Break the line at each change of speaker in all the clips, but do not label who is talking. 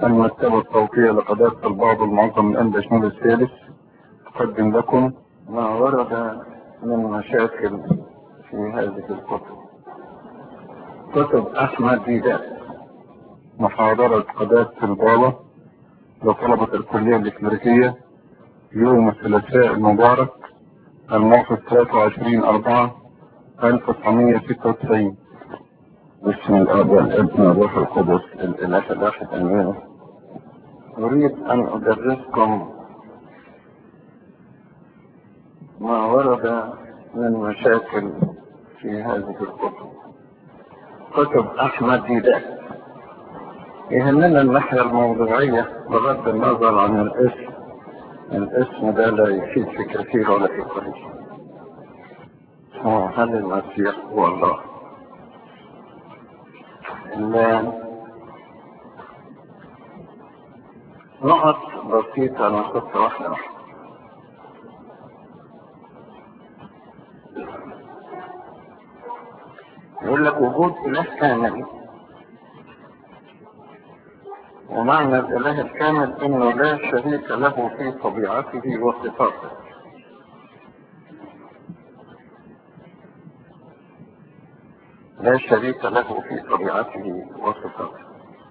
المكتبة الصوتية لقداسة البعض المعظم من أنبا شمال الثالث تقدم لكم ما ورد من مشاكل في هذه الكتب كتب أحمد ديدات محاضرة قداسة البابا لطلبة الكلية الإكليريكية يوم الثلاثاء المبارك الموافق 23 4 1996 باسم الاب والابن والروح القدس الاله الواحد امين اريد ان ادرسكم ما ورد من مشاكل في هذه الكتب كتب احمد ديدات يهمنا الناحية الموضوعية بغض النظر عن الاسم الاسم ده لا يفيد في كثير ولا في قليل هو هل المسيح هو الله نقط بسيطة نقطة واحدة واحدة يقول لك وجود إله كامل ومعنى الإله الكامل إنه لا شريك له في طبيعته وصفاته لا شريك له في طبيعته وصفاته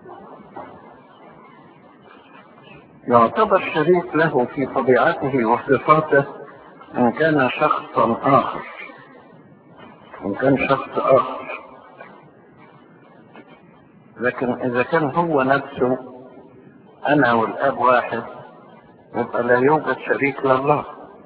يعتبر شريك له في طبيعته وصفاته إن كان شخصا آخر إن كان شخص آخر لكن إذا كان هو نفسه أنا والأب واحد يبقى لا يوجد شريك لله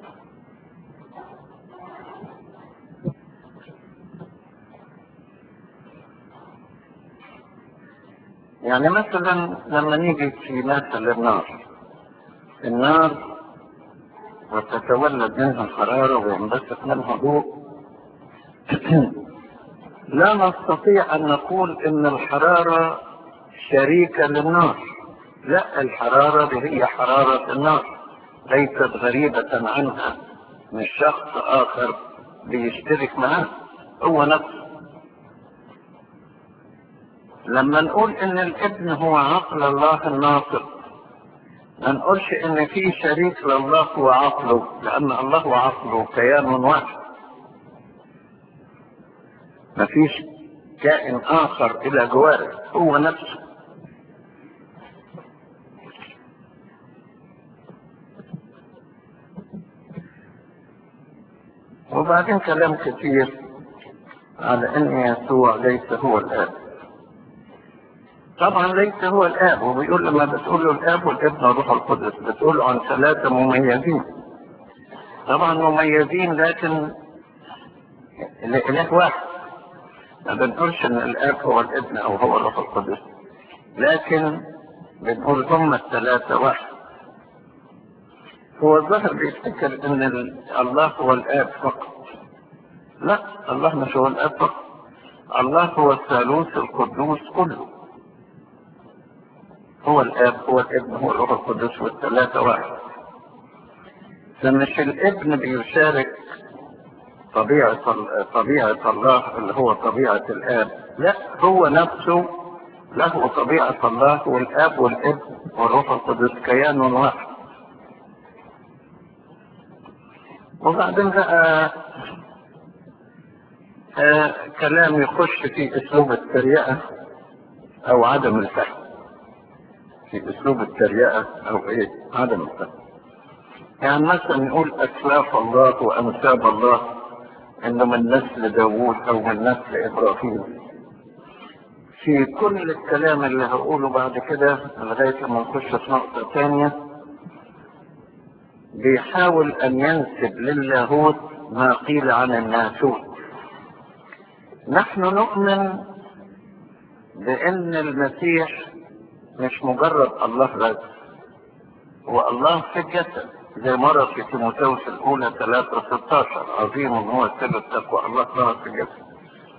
يعني مثلا لما نيجي في مثل النار النار وتتولد منها حرارة وينبثق منها ضوء لا نستطيع أن نقول إن الحرارة شريكة للنار لا الحرارة هي حرارة النار ليست غريبة عنها مش شخص آخر بيشترك معاه هو نفسه لما نقول إن الابن هو عقل الله الناطق ما نقولش إن في شريك لله هو عقله لأن الله وعقله كيان واحد مفيش كائن آخر إلى جواره هو نفسه وبعدين كلام كثير على أن يسوع ليس هو الآب طبعا ليس هو الآب وبيقول لما بتقول له الآب والابن والروح القدس بتقول عن ثلاثة مميزين طبعا مميزين لكن الإله واحد ما بنقولش ان الاب هو الابن او هو الروح القدس لكن بنقول هم الثلاثة واحد هو الظاهر بيفتكر ان الله هو الاب فقط لا الله مش هو الاب فقط الله هو الثالوث القدوس كله هو الاب هو الابن هو الروح القدس والثلاثة واحد فمش الابن بيشارك طبيعة طبيعة الله اللي هو طبيعة الآب لا هو نفسه له طبيعة الله والآب والابن والروح القدس كيان واحد وبعدين بقى آه كلام يخش في اسلوب التريقة او عدم الفهم في اسلوب التريقة او ايه عدم الفهم يعني مثلا نقول اسلاف الله وامثال الله انه من نسل داوود او من نسل ابراهيم في كل الكلام اللي هقوله بعد كده لغاية ما نخش في نقطة ثانية بيحاول ان ينسب للاهوت ما قيل عن الناسوت نحن نؤمن بان المسيح مش مجرد الله بس هو الله في الجسد زي مرة في تيموثاوس الأولى 3 16 عظيم هو سر التقوى الله ظهر في الجسد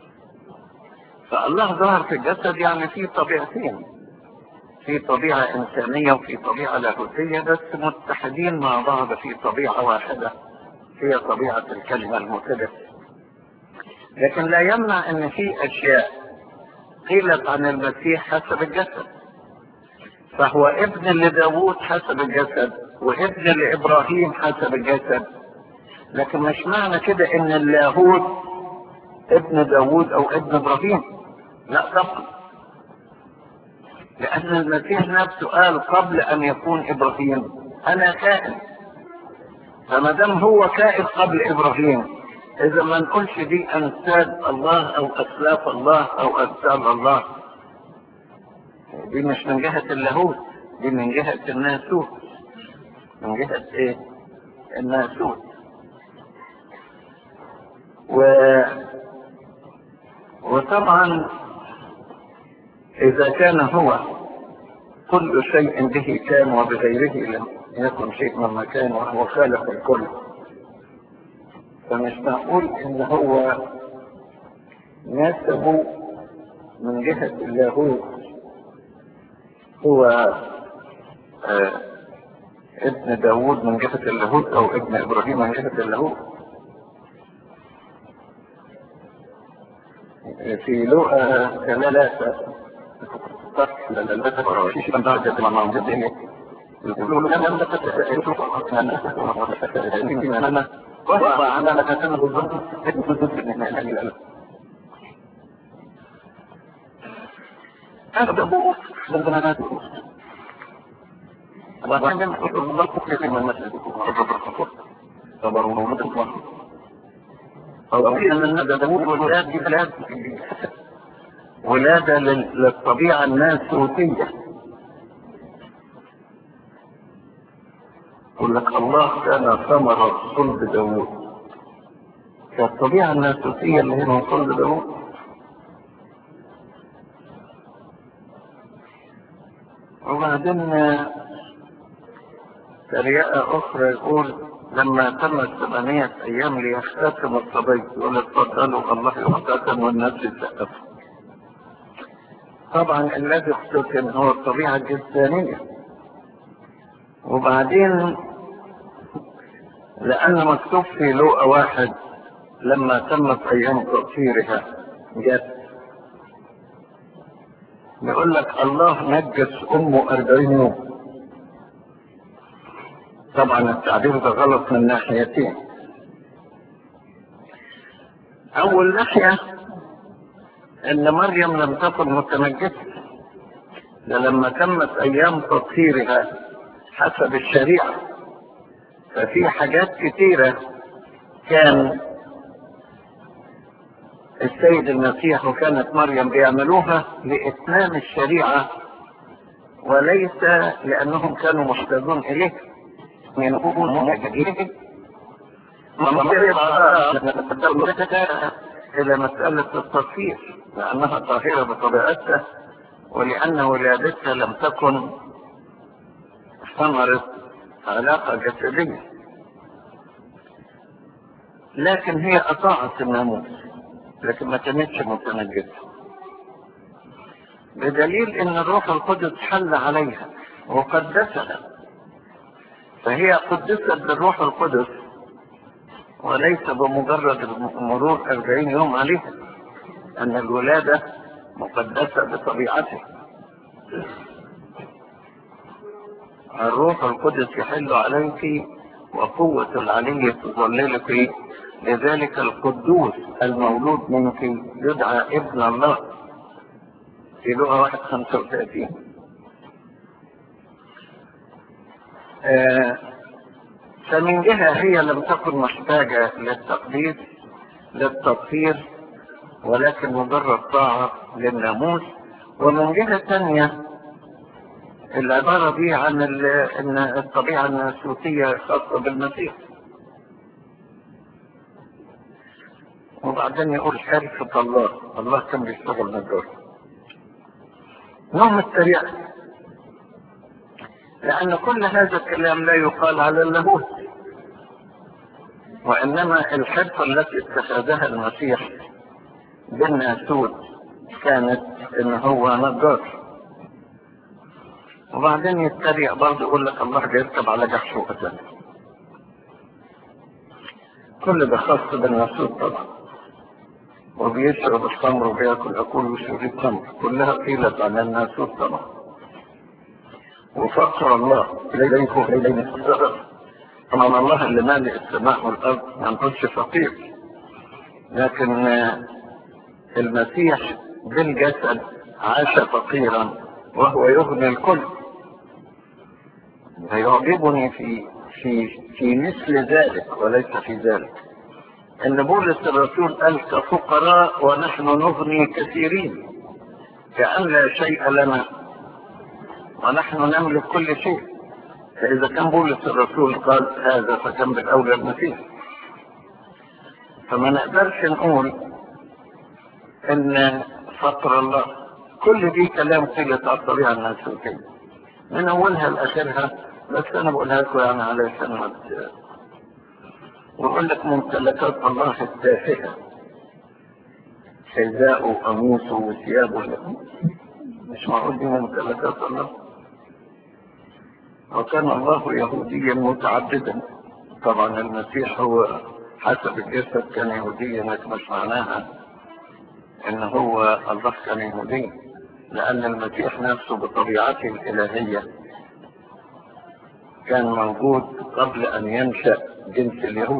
فالله ظهر في الجسد يعني في طبيعتين في طبيعة إنسانية وفي طبيعة لاهوتية بس متحدين مع بعض في طبيعة واحدة هي طبيعة الكلمة الموحدة لكن لا يمنع أن في أشياء قيلت عن المسيح حسب الجسد فهو ابن لداوود حسب الجسد وابن لابراهيم حسب الجسد لكن مش معنى كده ان اللاهوت ابن داوود او ابن ابراهيم لا طبعا لان المسيح نفسه قال قبل ان يكون ابراهيم انا كائن فما دام هو كائن قبل ابراهيم اذا ما نقولش دي انساب الله او اسلاف الله او اجساد الله دي مش من جهة اللاهوت دي من جهة الناسوت من جهة ايه الناسوت و وطبعا اذا كان هو كل شيء به كان وبغيره لم يكن شيء مما كان وهو خالق الكل فمش معقول ان هو نسبه من جهة اللاهوت هو آه ابن داود من جهة اللاهوت او ابن ابراهيم من جهة اللاهوت في لغة ثلاثة يقولون لم تتسأل وأنا لك سنة بالضبط هذا هو لبنانات وعندما يقول الله كثير من المسجد صبروا ومدة أو أن هذا داود والولاد دي بلاد ولادة للطبيعة الناسوتية يقول لك الله كان ثمرة صلب داود كالطبيعة الناسوتية اللي هي من صلب داود وبعدين تريقة أخرى يقول لما تمت ثمانية أيام ليختتم الصبي يقول اتفضلوا الله يختتم والناس يسقف طبعا الذي اختتم هو الطبيعة الجسدانية وبعدين لأن مكتوب في لوقا واحد لما تمت أيام تطهيرها جت يقول لك الله نجس أمه أربعين يوم طبعا التعبير ده غلط من ناحيتين أول ناحية إن مريم لم تكن متنجسة ده لما تمت أيام تطهيرها حسب الشريعة ففي حاجات كتيرة كان السيد المسيح وكانت مريم بيعملوها لإتمام الشريعة وليس لأنهم كانوا محتاجون إليه ينقون إليه إلى مسألة التطهير لأنها طاهرة بطبيعتها ولأن ولادتها لم تكن ثمرة علاقة جسدية لكن هي أطاعت الناموس لكن ما كانتش متنجسة بدليل ان الروح القدس حل عليها وقدسها فهي قدست بالروح القدس وليس بمجرد مرور أربعين يوم عليها أن الولادة مقدسة بطبيعتها الروح القدس يحل عليك وقوة العلي تظللك لذلك القدوس المولود منك يدعى ابن الله في لغة واحد خمسة وثلاثين آه فمن جهة هي لم تكن محتاجة للتقديس للتطهير ولكن مجرد طاعة للناموس ومن جهة ثانية العبارة دي عن ان الطبيعة الناسوتية خاصة بالمسيح وبعدين يقول حرفة الله الله كان بيشتغل نجار نوع التريقة لأن كل هذا الكلام لا يقال على اللاهوت وإنما الحرفة التي اتخذها المسيح بالناسوت كانت إن هو نجار وبعدين يتريق برضه يقول لك الله بيركب على جحش وقتل كل ده خاص بالناسوت طبعا وبيشرب الخمر وبياكل اكل ويشرب الخمر كلها قيلت على الناسوت طبعا وفقر الله إليه إليه الصدر طبعا الله اللي مالئ السماء والأرض ما نقولش فقير لكن المسيح بالجسد عاش فقيرا وهو يغني الكل فيعجبني في في في مثل ذلك وليس في ذلك ان بولس الرسول قال كفقراء ونحن نغني كثيرين كأن لا شيء لنا ونحن نملك كل شيء فإذا كان بولس الرسول قال هذا فكان بالأولى المسيح فما نقدرش نقول ان فقر الله كل دي كلام قيلة على الطبيعة الناسوتية من أولها لآخرها بس أنا بقولها لكم يعني علشان ما وأقول لك ممتلكات الله التافهة حذاءه وقميصه وثيابه مش معقول دي ممتلكات الله وكان الله يهوديا متعددا طبعا المسيح هو حسب الجسد كان يهوديا لكن مش معناها ان هو الله كان يهودي لان المسيح نفسه بطبيعته الالهية كان موجود قبل ان ينشأ جنس اليهود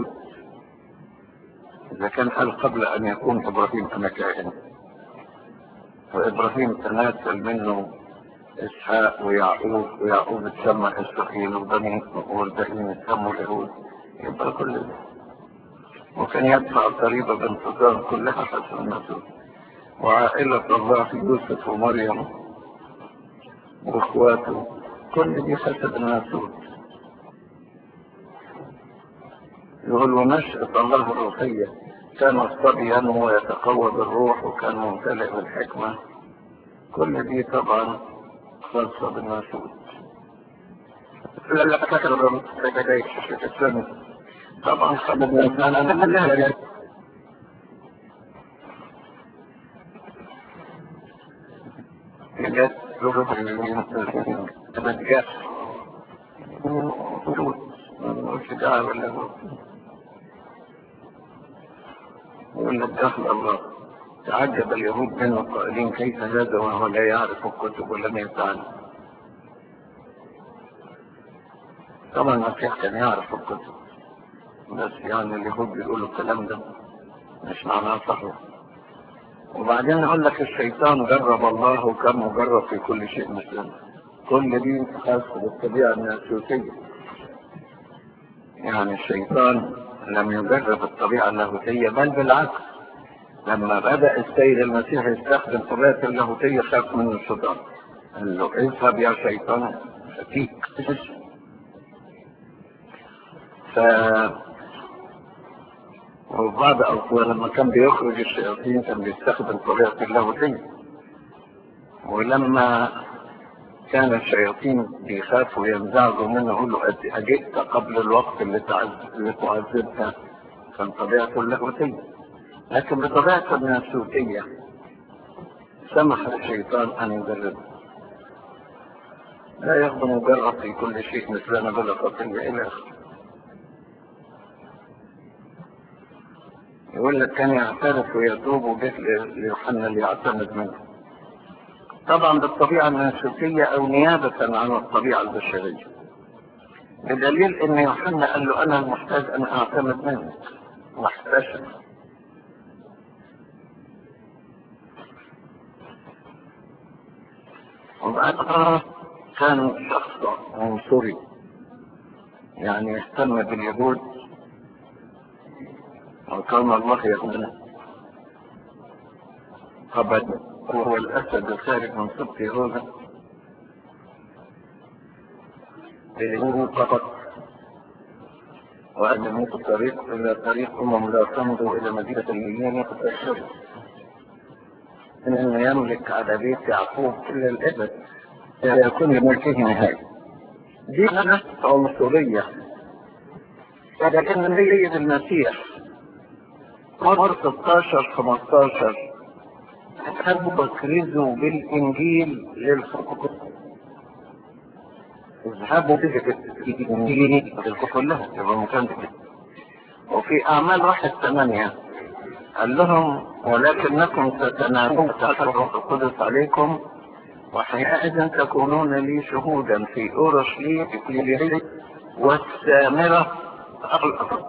اذا كان قال قبل ان يكون ابراهيم انا كائن وابراهيم تناسل منه اسحاق ويعقوب ويعقوب اتسمى اسرائيل وبني والباقيين اتسموا اليهود يبقى كل ده وكان يدفع الضريبه بانتظام كلها حسب النصوص وعائلة الله يوسف ومريم واخواته كل دي حسب الناسوت يقول ونشأة الله الروحية كان صبيا ويتقوى بالروح وكان ممتلئ بالحكمة كل دي طبعا خاصة بالناسوت لا فكر طبعا خلق جت لغة البدجات مش دعوة ولا هو يقول لك دخل الله تعجب اليهود منه قائلين كيف هذا وهو لا يعرف الكتب ولم يتعلم طبعا المسيح كان يعرف الكتب بس يعني اليهود بيقولوا الكلام ده مش معناه صحيح وبعدين نقول لك الشيطان جرب الله وكان مجرب في كل شيء مثلنا كل دي خاصة بالطبيعة الناسوتية يعني الشيطان لم يجرب الطبيعة اللاهوتية بل بالعكس لما بدأ السيد المسيح يستخدم طبيعة اللاهوتية خاف من الشيطان قال له اذهب يا شيطان فيك ف وبعض أوقات لما كان بيخرج الشياطين كان بيستخدم طبيعة اللاهوتية ولما كان الشياطين بيخافوا ينزعجوا منه يقول له أجئت قبل الوقت اللي, تعذب اللي تعذبها كان طبيعته اللاهوتية لكن بطبيعته الناسوتية سمح الشيطان أن يجربه لا يخدم مجرد في كل شيء مثلنا بلا خطية إلى آخره يقول لك كان يعترف ويتوب وجه ليوحنا اللي يعتمد منه طبعا بالطبيعة الناسوتية او نيابة عن الطبيعة البشرية بدليل ان يوحنا قال له انا المحتاج ان اعتمد منك واحتشم وبعدها كان شخص عنصري يعني يهتم باليهود وكان الله يقول قبل وهو الأسد الخارج من سبط يهوذا للهروب فقط وأن موت الطريق إلى طريق أمم لا تمضوا إلى مدينة المليون فتشهر إنه يملك على بيت يعقوب إلى الأبد لا يكون لملكه نهاية دي نفس عنصرية ولكن من يد المسيح مر 16 15 حبوا بكرزوا بالانجيل للحقوق اذهبوا بالانجيل كلها يبقى مكان وفي اعمال واحد ثمانية قال لهم ولكنكم ستنالون تحت الروح القدس عليكم وحينئذ تكونون لي شهودا في اورشليم والسامرة الأرض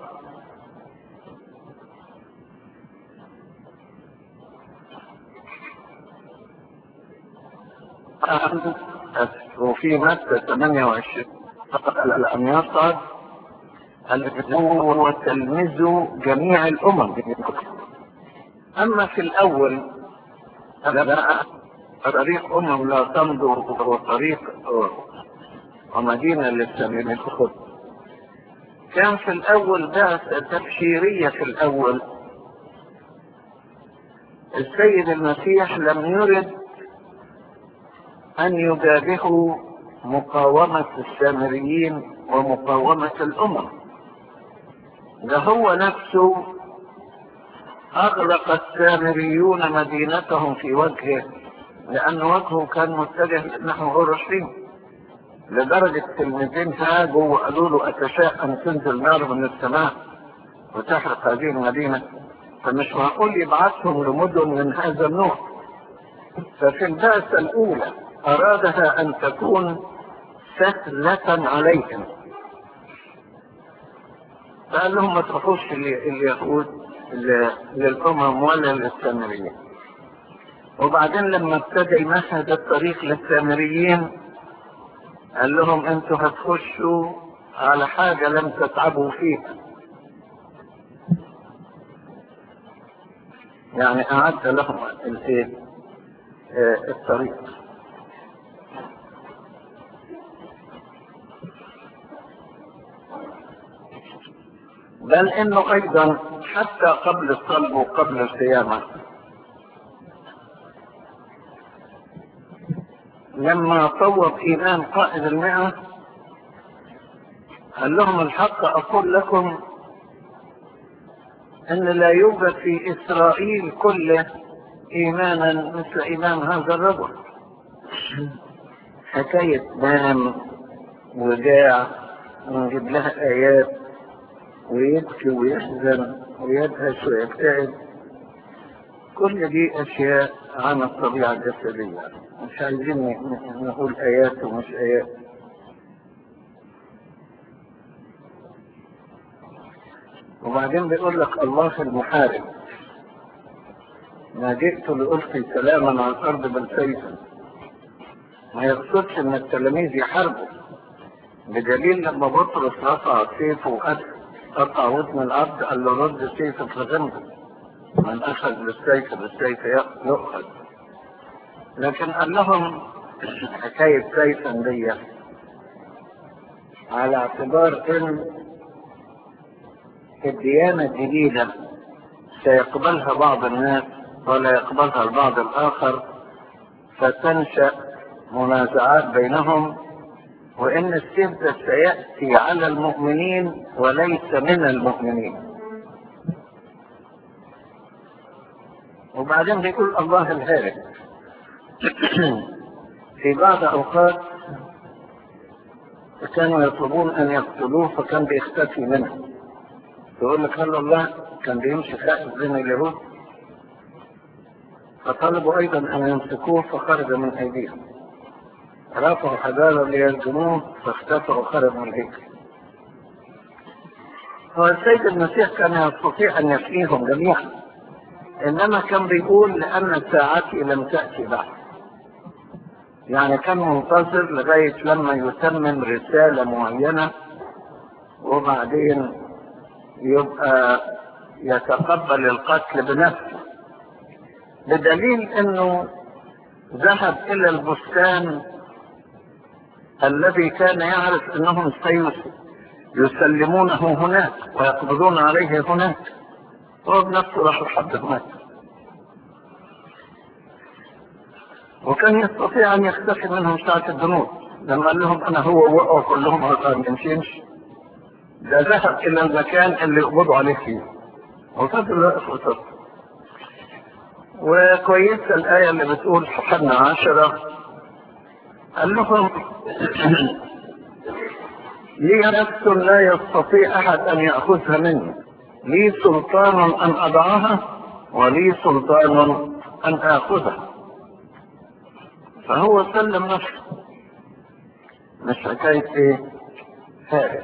وفي مادة 28 أن يصعد هو تلميذ جميع الأمم أما في الأول طريق أمم لا تمضوا وطريق ومدينة للسامرين تخد كان في الأول بعثة تبشيرية في الأول السيد المسيح لم يرد أن يجابهوا مقاومة السامريين ومقاومة الأمم ده هو نفسه أغلق السامريون مدينتهم في وجهه لأن وجهه كان متجه نحو أورشليم لدرجة التلميذين هاجوا وقالوا له أتشاء أن تنزل نار من السماء وتحرق هذه المدينة فمش معقول يبعثهم لمدن من هذا النوع ففي البعثة الأولى أرادها أن تكون سهلة عليهم فقال لهم ما تروحوش اليهود للأمم ولا للسامريين وبعدين لما ابتدى يمهد الطريق للسامريين قال لهم انتوا هتخشوا على حاجة لم تتعبوا فيها يعني أعد لهم الايه الطريق بل انه ايضا حتى قبل الصلب وقبل القيامة لما طوب ايمان قائد المئة قال لهم الحق اقول لكم ان لا يوجد في اسرائيل كله ايمانا مثل ايمان هذا الرجل حكاية نام وجاع ونجيب لها ايات ويبكي ويحزن ويدهش ويكتئب كل دي اشياء عن الطبيعة الجسدية مش عايزين نقول ايات ومش ايات وبعدين بيقول لك الله المحارب ما جئت لألقي سلاما على الأرض بل سيفا ما يقصدش إن التلاميذ يحاربوا بدليل لما بطرس رفع سيفه وقتل قطع ودن الأرض قال له رد سيفك فغنده من أخذ بالسيف بالسيف يؤخذ لكن قال لهم حكاية سيفا دي على اعتبار ان الديانة الجديدة سيقبلها بعض الناس ولا يقبلها البعض الآخر فتنشأ منازعات بينهم وإن السيف ده سيأتي على المؤمنين وليس من المؤمنين وبعدين بيقول الله الهارب في بعض أوقات كانوا يطلبون أن يقتلوه فكان بيختفي منهم يقول لك هل الله كان بيمشي خائف بين اليهود فطلبوا أيضا أن يمسكوه فخرج من أيديهم رفعوا حجارا ليسجنوه فاختفى وخرج من الهيكل هو السيد المسيح كان يستطيع أن يحييهم جميعا إنما كان بيقول لأن ساعتي لم تأتي بعد يعني كان منتظر لغاية لما يتمم رسالة معينة وبعدين يبقى يتقبل القتل بنفسه بدليل انه ذهب الى البستان الذي كان يعرف انهم سيسلمونه هناك ويقبضون عليه هناك هو بنفسه راح لحد هناك وكان يستطيع ان يختفي منهم ساعة الجنود لما قال لهم انا هو وقعوا كلهم على ما يمشيش ده ذهب الى المكان اللي يقبضوا عليه فيه وفضل واقف وصدق وكويسة الآية اللي بتقول في حنا عشرة قال لهم لي نفس لا يستطيع أحد أن يأخذها مني لي سلطان أن أضعها ولي سلطان أن آخذها فهو سلم نفسه مش حكاية ايه فارس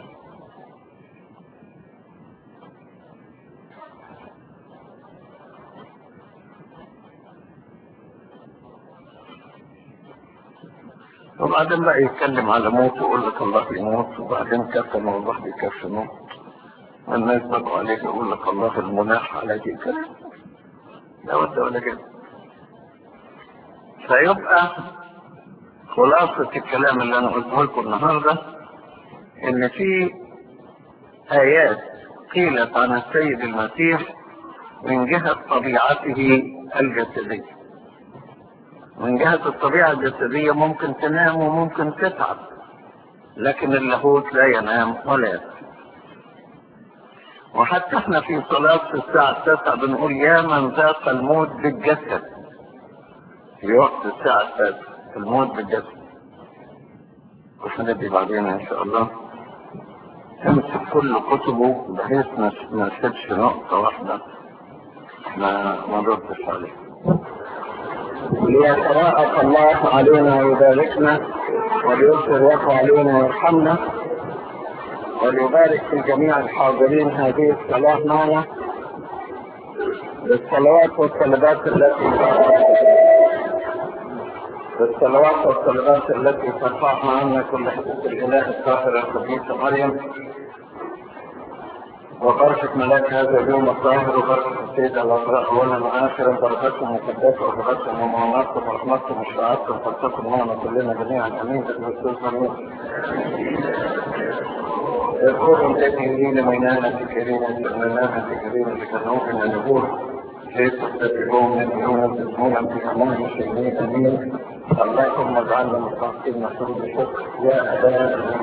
وبعدين بقى يتكلم على موت ويقول لك الله يموت وبعدين كفن والله بيكفنوه الناس بقوا عليك يقول لك الله المناح عليك كده لا وده ولا كده فيبقى خلاصة الكلام اللي انا قلته لكم النهارده ان في ايات قيلت عن السيد المسيح من جهة طبيعته الجسدية من جهة الطبيعة الجسدية ممكن تنام وممكن تتعب لكن اللاهوت لا ينام ولا يتعب وحتى احنا في صلاة الساعة التاسعة بنقول يا من ذاق الموت بالجسد في وقت الساعة التاسعة الموت بالجسد وهندي بعدين ان شاء الله امسك كل كتبه بحيث ما نسيبش نقطة واحدة ما ما نردش عليها ليتراءف الله علينا ويباركنا وليسر يقع علينا ويرحمنا وليبارك في جميع الحاضرين هذه الصلاة معنا بالصلوات والصلوات التي بالصلوات والصلوات التي ترفعها عنا كل حدث الإله الطاهرة القديسة مريم وبركة ملاك هذا اليوم الظاهر وبركة السيد الأطراء أولا وآخرا بركتكم مقدسة وبركتكم ومعوناتكم ورحمتكم وشفاعتكم فلتكن معنا كلنا جميعا أمين بالرسول أمين يقولون تكرين مينانا تكرين سلمانا تكرين تكرنوك من النبور كيف تتبعون من يوم تسمونا في أمان الشيئين أمين اللهم اجعلنا مستحقين نصر بشكر يا أبانا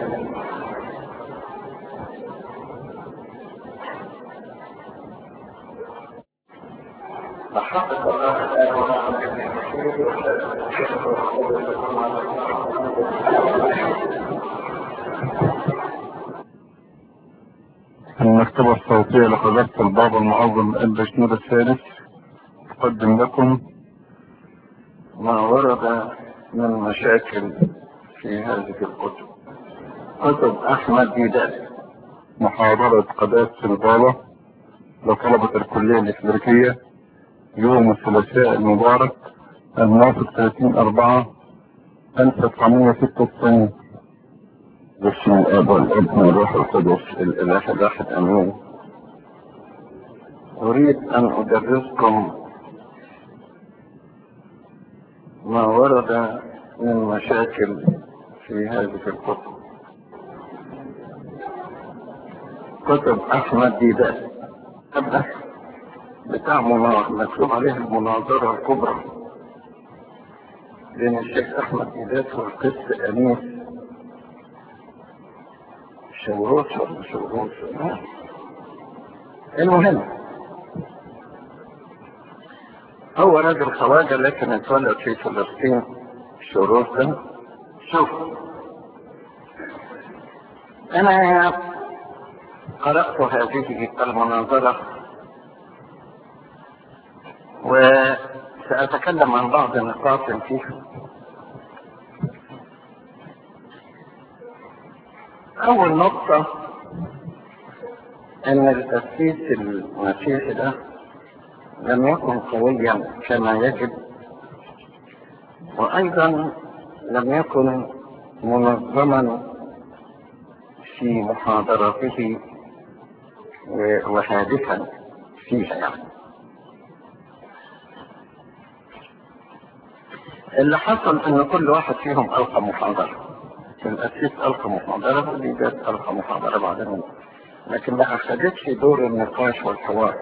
فحقق الله الآن
المكتبة الصوتية لحضرة البابا المعظم البشنود الثالث تقدم لكم
ما ورد من مشاكل في هذه الكتب كتب أحمد ديدات
محاضرة قداسة البابا لطلبة الكلية الإكليريكية يوم الثلاثاء المبارك الموافق 30 4 1996
باسم الاب والابن والروح القدس الاله الواحد امين اريد ان ادرسكم ما ورد من مشاكل في هذه الكتب كتب احمد ديدات ابدا بتاع منا- مكتوب عليها المناظره الكبرى بين الشيخ احمد ديدات والقس انيس شوروش ولا شوروش آه. المهم هو راجل خواجة لكن اتولد في فلسطين شوروش ده شوف انا قرأت هذه المناظرة وسأتكلم عن بعض النقاط فيها أول نقطة أن التأسيس المسيحي ده لم يكن قويا كما يجب وأيضا لم يكن منظما في محاضراته و- وهادفا فيها يعني اللي حصل ان كل واحد فيهم القى محاضره الأسيس ألقى محاضرة والإيجاد ألقى محاضرة بعدين لكن ما أخذتش دور النقاش والحوار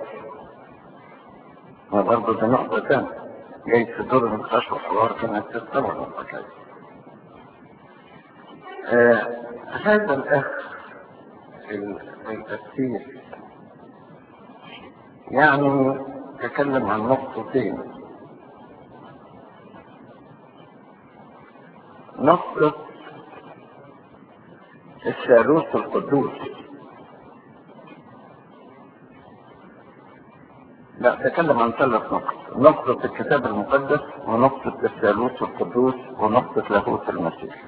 ما برضه ده نقطة تانية جاي في دور النقاش والحوار كانت تتطور الحكاية آه هذا الأخ ال- الأسيس يعني تكلم عن نقطتين نقطة الثالوث القدوس لا تكلم عن ثلاث نقط نقطة الكتاب المقدس ونقطة الثالوث القدوس ونقطة لاهوت المسيح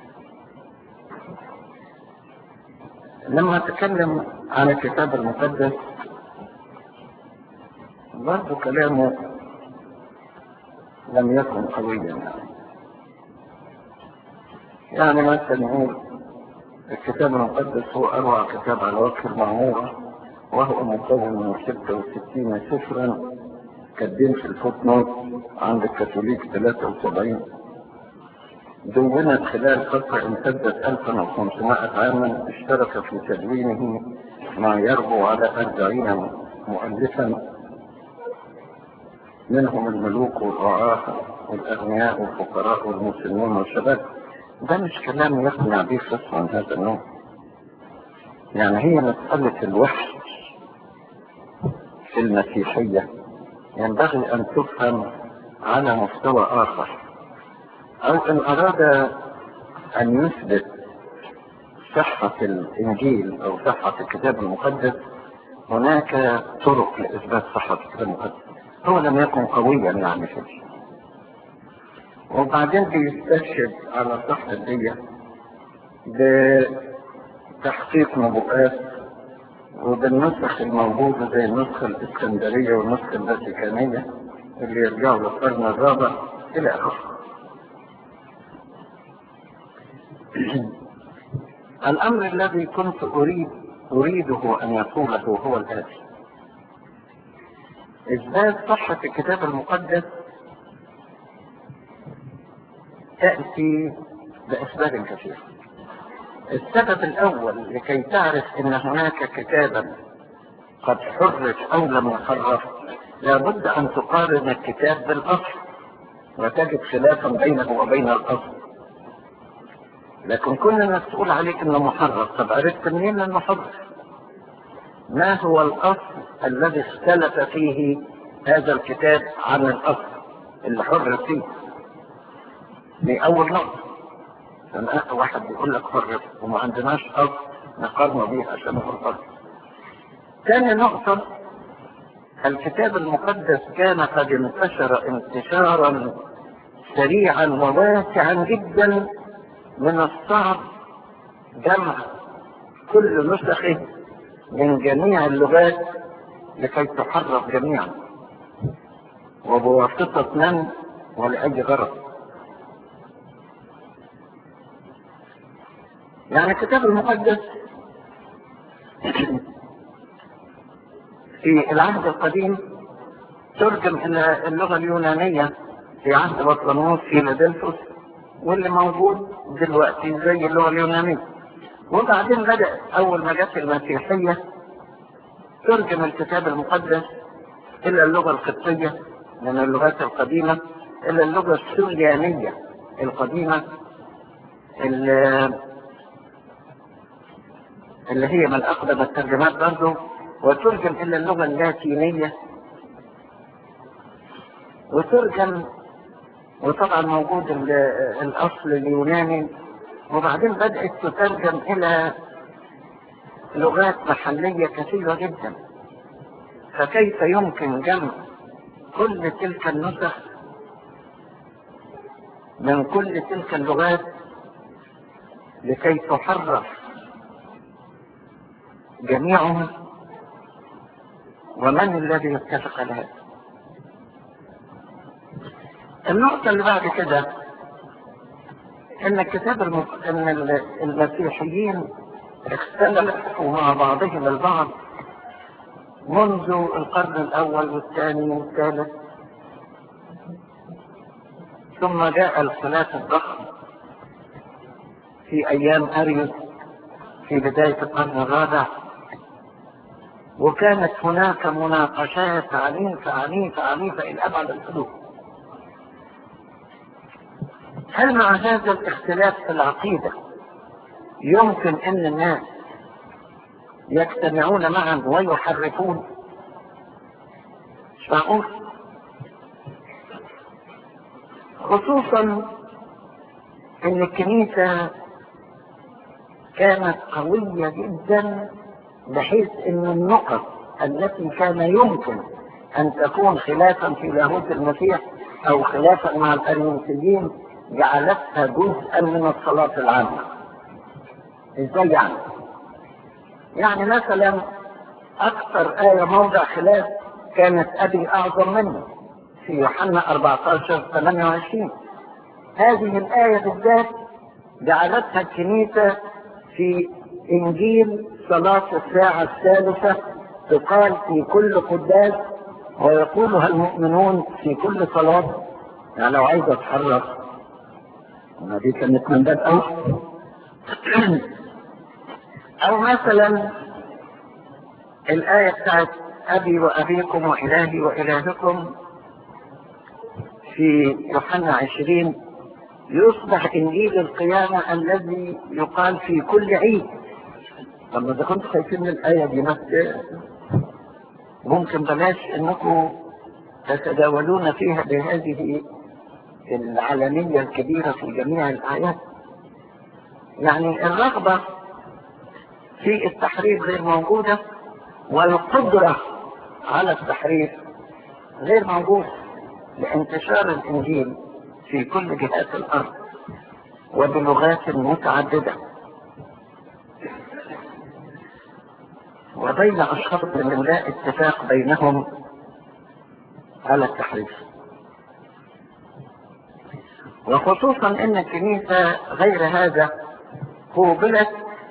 لما أتكلم عن الكتاب المقدس برضه كلامه لم يكن قويا يعني يعني مثلا نقول الكتاب المقدس هو أروع كتاب على وجه المعمورة وهو مكون من 66 سفرا كاتبين في الفوت نوت عند الكاثوليك 73 دونت خلال فترة امتدت 1500 عاما اشترك في تدوينه ما يربو على 40 مؤلفا منهم الملوك والرعاة والأغنياء والفقراء والمسلمون والشباب ده مش كلام يقنع به خصوصا عن هذا النوع يعني هي مسألة الوحي في المسيحية ينبغي أن تفهم على مستوى آخر أو إن أراد أن يثبت صحة الإنجيل أو صحة الكتاب المقدس هناك طرق لإثبات صحة الكتاب المقدس هو لم يكن قويا يعني في الشيء وبعدين بيستشهد على صحة دي بتحقيق نبوءات وبالنسخ الموجودة زي النسخة الإسكندرية والنسخة الفاتيكانية اللي يرجعوا للقرن الرابع إلى آخره. الأمر الذي كنت أريد أريده أن يقوله هو الآتي. إثبات صحة الكتاب المقدس تأتي بأسباب كثيرة. السبب الأول لكي تعرف أن هناك كتابا قد حرف أو لم يحرف لابد أن تقارن الكتاب بالأصل وتجد خلافا بينه وبين الأصل لكن كل الناس تقول عليك انه محرف طب عرفت منين انه محرف ما هو الاصل الذي اختلف فيه هذا الكتاب عن الاصل اللي حرف فيه دي اول نقطه لما واحد بيقول لك حرف وما عندناش اصل نقارنه بيه عشان نقول حرف ثاني نقطه الكتاب المقدس كان قد انتشر انتشارا سريعا وواسعا جدا من الصعب جمع كل نسخه من جميع اللغات لكي تحرف جميعا وبواسطة من ولأي غرض يعني الكتاب المقدس في العهد القديم ترجم إلى اللغة اليونانية في عهد بطلموس في لادلفوس واللي موجود دلوقتي زي اللغة اليونانية وبعدين بدأ أول ما جت المسيحية ترجم الكتاب المقدس إلى اللغة القبطية من اللغات القديمة إلى اللغة السريانية القديمة اللي, اللي هي من أقدم الترجمات برضه وترجم إلى اللغة اللاتينية وترجم وطبعا موجود الأصل اليوناني وبعدين بدأت تترجم إلى لغات محلية كثيرة جدا فكيف يمكن جمع كل تلك النسخ من كل تلك اللغات لكي تحرف جميعها ومن الذي يتفق على هذا النقطة اللي بعد كده ان الكتاب المس... ان المسيحيين اختلفوا مع بعضهم البعض منذ القرن الاول والثاني والثالث ثم جاء الخلاف الضخم في ايام اريوس في بداية القرن الرابع وكانت هناك مناقشات عنيفة عنيفة عنيفة إلى أبعد الحدود هل مع هذا الاختلاف في العقيدة يمكن أن الناس يجتمعون معا ويحرفون مش معقول خصوصا ان الكنيسة كانت قوية جدا بحيث ان النقط التي كان يمكن أن تكون خلافا في لاهوت المسيح أو خلافا مع الأريوسيين جعلتها جزءا من الصلاة العامة ازاي يعني؟ يعني مثلا أكثر آية موضع خلاف كانت أبي أعظم مني في يوحنا 14 28 هذه الآية بالذات جعلتها الكنيسة في إنجيل صلاة الساعة الثالثة تقال في كل قداس ويقولها المؤمنون في كل صلاة يعني لو عايز أتحرك ما دي كانت من باب أو أو مثلا الآية بتاعت أبي وأبيكم وإلهي وإلهكم في يوحنا عشرين يصبح إنجيل القيامة الذي يقال في كل عيد لما إذا كنتوا خايفين من الآية دي نفس ممكن بلاش إنكم تتداولون فيها بهذه العلنية الكبيرة في جميع الآيات يعني الرغبة في التحريف غير موجودة والقدرة على التحريف غير موجودة لانتشار الإنجيل في كل جهات الأرض وبلغات متعددة وبين أشخاص من لا اتفاق بينهم على التحريف وخصوصا ان الكنيسة غير هذا قوبلت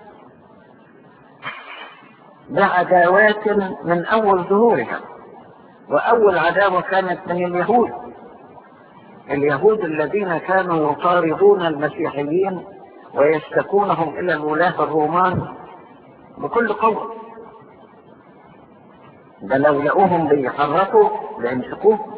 بعداوات من اول ظهورها واول عداوة كانت من اليهود اليهود الذين كانوا يطاردون المسيحيين ويشتكونهم الى الولاة الرومان بكل قوة ده لو لقوهم بيحركوا ليمسكوهم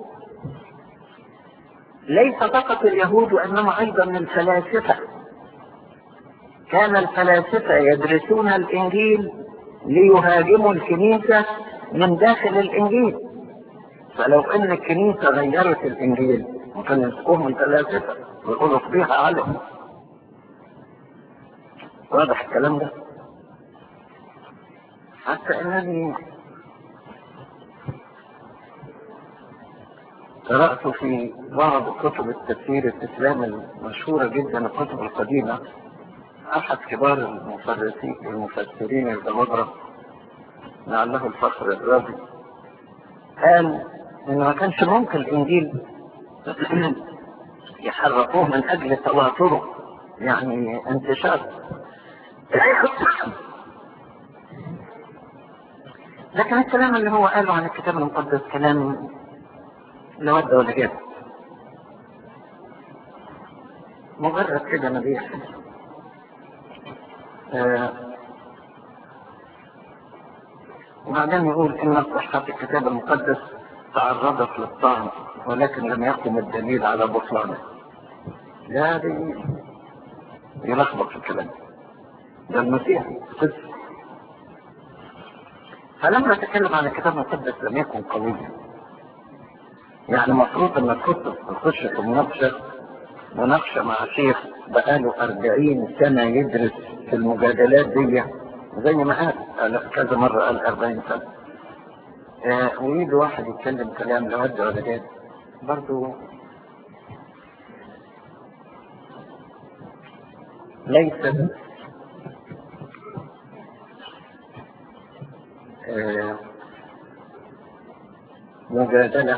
ليس فقط اليهود وانما ايضا الفلاسفه كان الفلاسفه يدرسون الانجيل ليهاجموا الكنيسه من داخل الانجيل فلو ان الكنيسه غيرت الانجيل ممكن يمسكوهم الفلاسفه ويقولوا فضيحه علم واضح الكلام ده حتى انني قرأت في بعض كتب التفسير الإسلامي المشهورة جدا الكتب القديمة أحد كبار المفسرين المفسرين الجمهرة لعله الفخر الرازي قال إن ما كانش ممكن الإنجيل يحرقوه من أجل تواتره يعني انتشار لكن الكلام اللي هو قاله عن الكتاب المقدس كلام لا ود ولا جاب مجرد كده مبيح آه وبعدين يقول ان صحة الكتاب المقدس تعرضت للطعن ولكن لم يقم الدليل على بطلانه لا دي يلخبط في الكلام ده المسيح قدس فلما تكلم عن الكتاب المقدس لم يكن قويا يعني المفروض انك كنت تخش في مناقشة مناقشة مع شيخ بقاله أربعين سنة يدرس في المجادلات دي زي ما قال قال كذا مرة قال أربعين سنة آه ويجي واحد يتكلم كلام لا ود ولا جاد برضه ليس آه مجادلة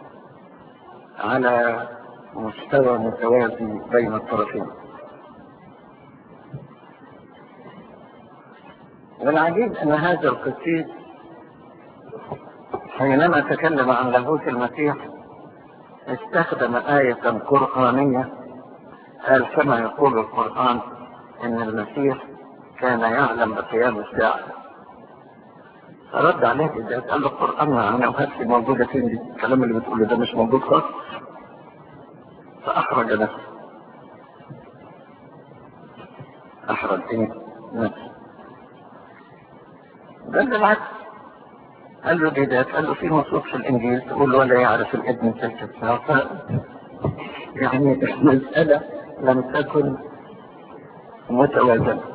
على مستوى متوازي بين الطرفين والعجيب ان هذا القسيس حينما تكلم عن لاهوت المسيح استخدم آية قرآنية قال كما يقول القرآن ان المسيح كان يعلم بقيام الساعة فرد عليه بذات قال له القرآن يعني وهاتي موجودة فين دي الكلام اللي بتقوله ده مش موجود خالص فأخرج نفسه أحرج إيه نفسه قال له العكس قال له دي ده قال له في نصوص في الإنجيل تقول ولا يعرف الابن تلك الساعة يعني المسألة لم تكن متوازنة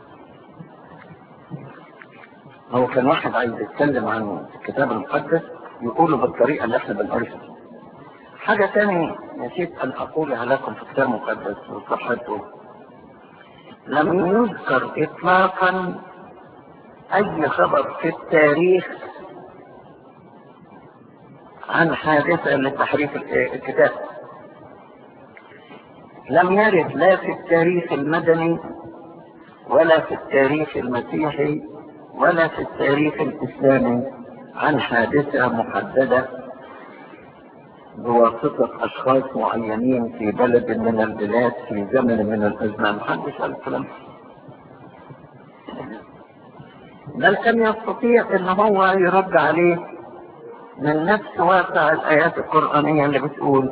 هو كان واحد عايز يتكلم عن الكتاب المقدس يقولوا بالطريقة اللي احنا بنقولها حاجة تاني نسيت أن أقولها لكم في كتاب مقدس وصحته لم يذكر إطلاقا أي خبر في التاريخ عن حادثة لتحريف الكتاب لم يرد لا في التاريخ المدني ولا في التاريخ المسيحي ولا في التاريخ الإسلامي عن حادثة محددة بواسطة أشخاص معينين في بلد من البلاد في زمن من الأزمان محدش قال الكلام بل كان يستطيع ان هو يرد عليه من نفس واقع الآيات القرآنية اللي بتقول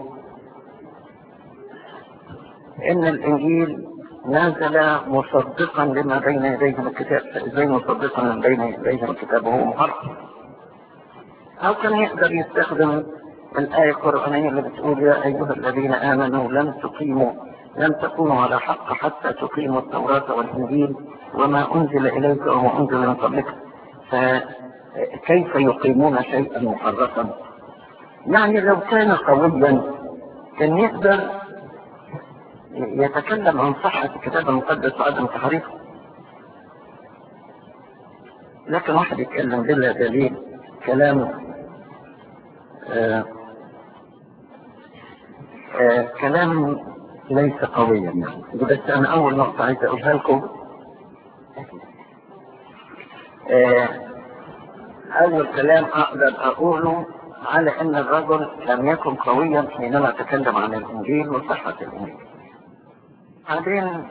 إن الإنجيل نزل مصدقا لما بين يديه من الكتاب فإزاي مصدقا لما بين يديه من الكتاب وهو محرف أو كان يقدر يستخدم الآية القرآنية اللي بتقول يا أيها الذين آمنوا لن تقيموا لن تكونوا على حق حتى تقيموا التوراة والإنجيل وما أنزل إليك وما أنزل من قبلك فكيف يقيمون شيئا محرفا يعني لو كان قويا كان يقدر يتكلم عن صحة الكتاب المقدس وعدم تحريفه لكن واحد يتكلم بلا دليل كلام آه آه كلام ليس قويا يعني بس انا اول نقطة عايز اقولها لكم آه اول كلام اقدر اقوله على ان الرجل لم يكن قويا حينما تكلم عن الانجيل وصحة الانجيل بعدين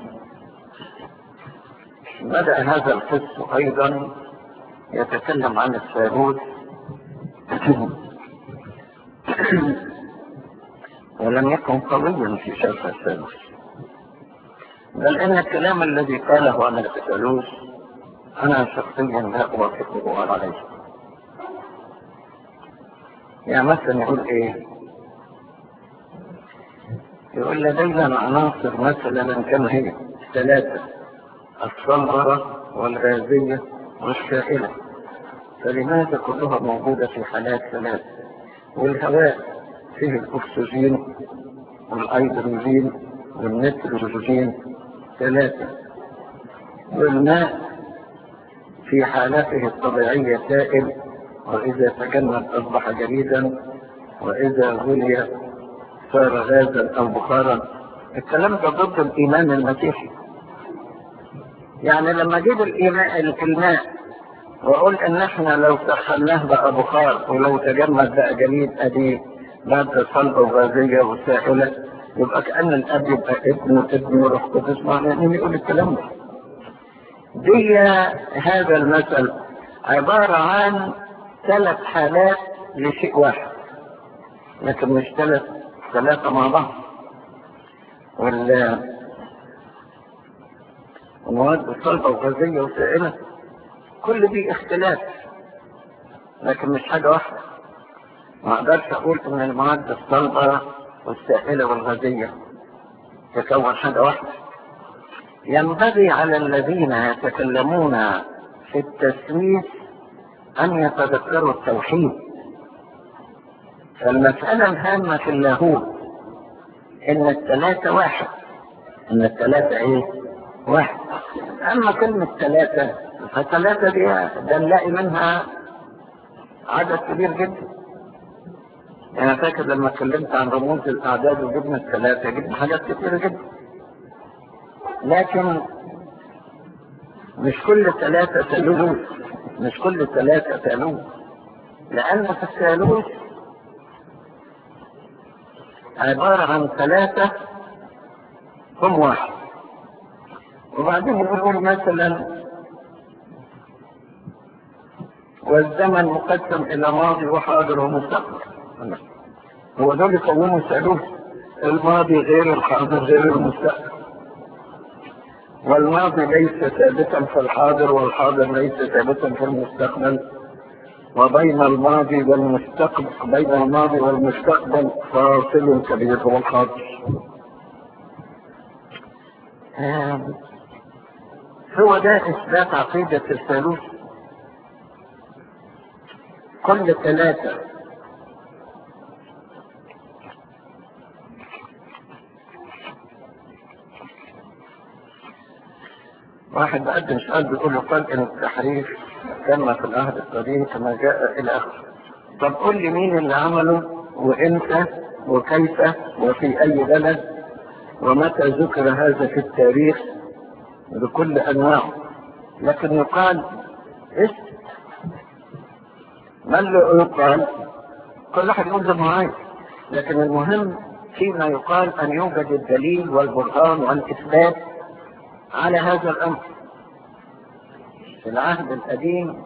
بدأ هذا القس ايضا يتكلم عن الثالوث ولم يكن قويا في شرح الثالوث بل ان الكلام الذي قاله عن الثالوث انا شخصيا لا اوافقه عليه يعني مثلا يقول ايه يقول لدينا عناصر مثلا كم هي ثلاثة الصنبرة والغازية والشائلة فلماذا كلها موجودة في حالات ثلاث والهواء فيه الأكسجين والأيدروجين والنيتروجين ثلاثة والماء في حالته الطبيعية سائل وإذا تجمد أصبح جليدا وإذا غلي صار غازا أو بخارا الكلام ده ضد الإيمان المسيحي يعني لما أجيب الإيمان في الماء وأقول إن إحنا لو سخناه بقى بخار ولو تجمد بقى جليد أدي مادة صلبة وغازية وسائلة يبقى كأن الأب يبقى ابن ابن وروح قدس معنى مين يقول الكلام ده دي هذا المثل عبارة عن ثلاث حالات لشيء واحد لكن مش ثلاث ثلاثة مع بعض وال المواد الصلبة وغازية وسائلة كل دي اختلاف لكن مش حاجة واحدة ما اقدرش اقول ان المواد الصلبة والسائلة والغازية تكون حاجة واحدة ينبغي على الذين يتكلمون في التسويس أن يتذكروا التوحيد فالمسألة الهامة في اللاهوت إن الثلاثة واحد إن الثلاثة إيه؟ واحد أما كلمة ثلاثة فثلاثة دي ده نلاقي منها عدد كبير جدا أنا فاكر لما اتكلمت عن رموز الأعداد وجبنا الثلاثة جبنا حاجات كتيرة جدا لكن مش كل ثلاثة ثالوث مش كل ثلاثة ثالوث لأن في الثالوث عبارة عن ثلاثة هم واحد وبعدين يقول مثلا والزمن مقسم إلى ماضي وحاضر ومستقبل هو دول يقوموا الثالوث الماضي غير الحاضر غير المستقبل والماضي ليس ثابتا في الحاضر والحاضر ليس ثابتا في المستقبل وبين الماضي والمستقبل بين الماضي والمستقبل فاصل كبير هو الحاضر هو ده إثبات عقيدة الثالوث كل ثلاثة واحد بقدم سؤال بيقول له قال ان التحريف كما في العهد القديم كما جاء الى اخره طب قول لي مين اللي عمله وامتى وكيف وفي اي بلد ومتى ذكر هذا في التاريخ بكل انواعه لكن يقال اسم ما اللي يقال كل واحد يقول زي ما هو عايز لكن المهم فيما يقال ان يوجد الدليل والبرهان والاثبات على هذا الامر في العهد القديم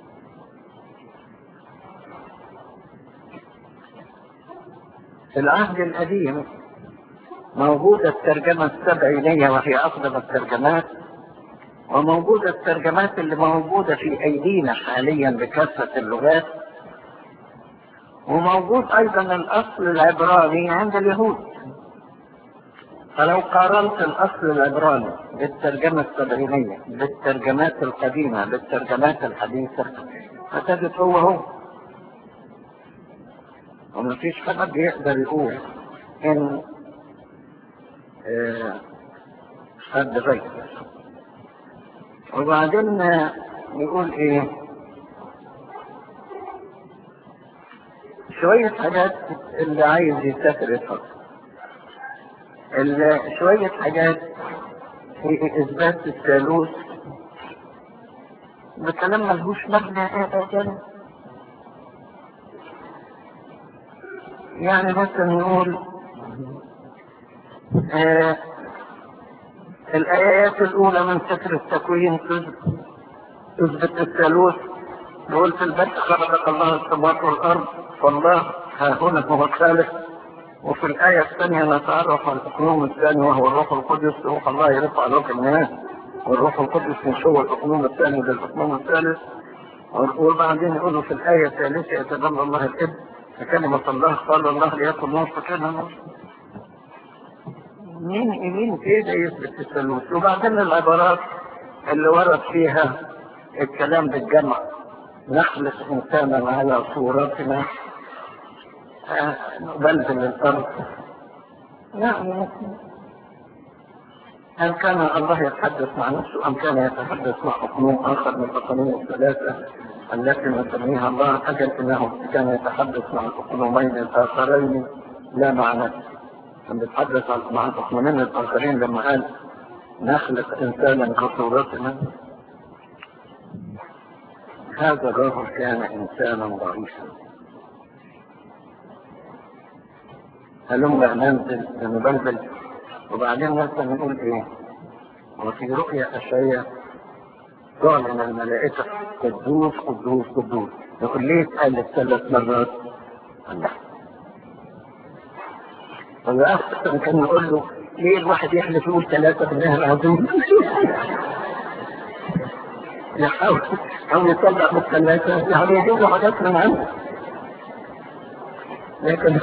في العهد القديم موجودة الترجمة السبعينية وهي أقدم الترجمات وموجودة الترجمات اللي موجودة في أيدينا حاليا بكافة اللغات وموجود أيضا الأصل العبراني عند اليهود فلو قارنت الأصل العبراني بالترجمة السبعينية بالترجمات القديمة بالترجمات الحديثة فتجد هو هو ومفيش حد يقدر يقول إن آه، حد غير وبعدين يقول ايه شوية حاجات اللي عايز يسافر يفهم اللي شوية حاجات في إثبات الثالوث بكلام ملهوش معنى أبدا يعني مثلا نقول آه الآيات الأولى من سفر التكوين تثبت الثالوث نقول في البدء خلق الله السماوات والأرض والله ها هنا هو الخالق وفي الآية الثانية نتعرف على الأقنوم الثاني وهو الروح القدس روح الله يرفع روح الناس والروح القدس مش هو الأقنوم الثاني ده الأقنوم الثالث وبعدين يقولوا في الآية الثالثة يتجمع الله الإبن فكلمة الله قال الله ليكن نور فكان نور مين مين كده يثبت الثالوث وبعدين العبارات اللي ورد فيها الكلام بالجمع نخلق انسانا على صورتنا آه، نبلبل الارض يعني هل كان الله يتحدث مع نفسه ام كان يتحدث مع اقنوم اخر من الاقانيم الثلاثه التي نسميها الله اجل انه كان يتحدث مع الاقنومين الاخرين لا مع نفسه كان بيتحدث مع الاقنومين الاخرين لما قال نخلق انسانا كصورتنا هذا الرجل كان انسانا ضعيفا هلما ننزل نبلبل وبعدين مثلا نقول ايه وفي رؤيا اشعياء تعلن الملائكة قدوس قدوس قدوس يقول ليه اتقال ثلاث مرات الله هو احسن كان نقول له ليه الواحد يحلف يقول ثلاثة بالله العظيم يحاول او يطلع من الثلاثة يعني يجيب له حاجات من عنده لكن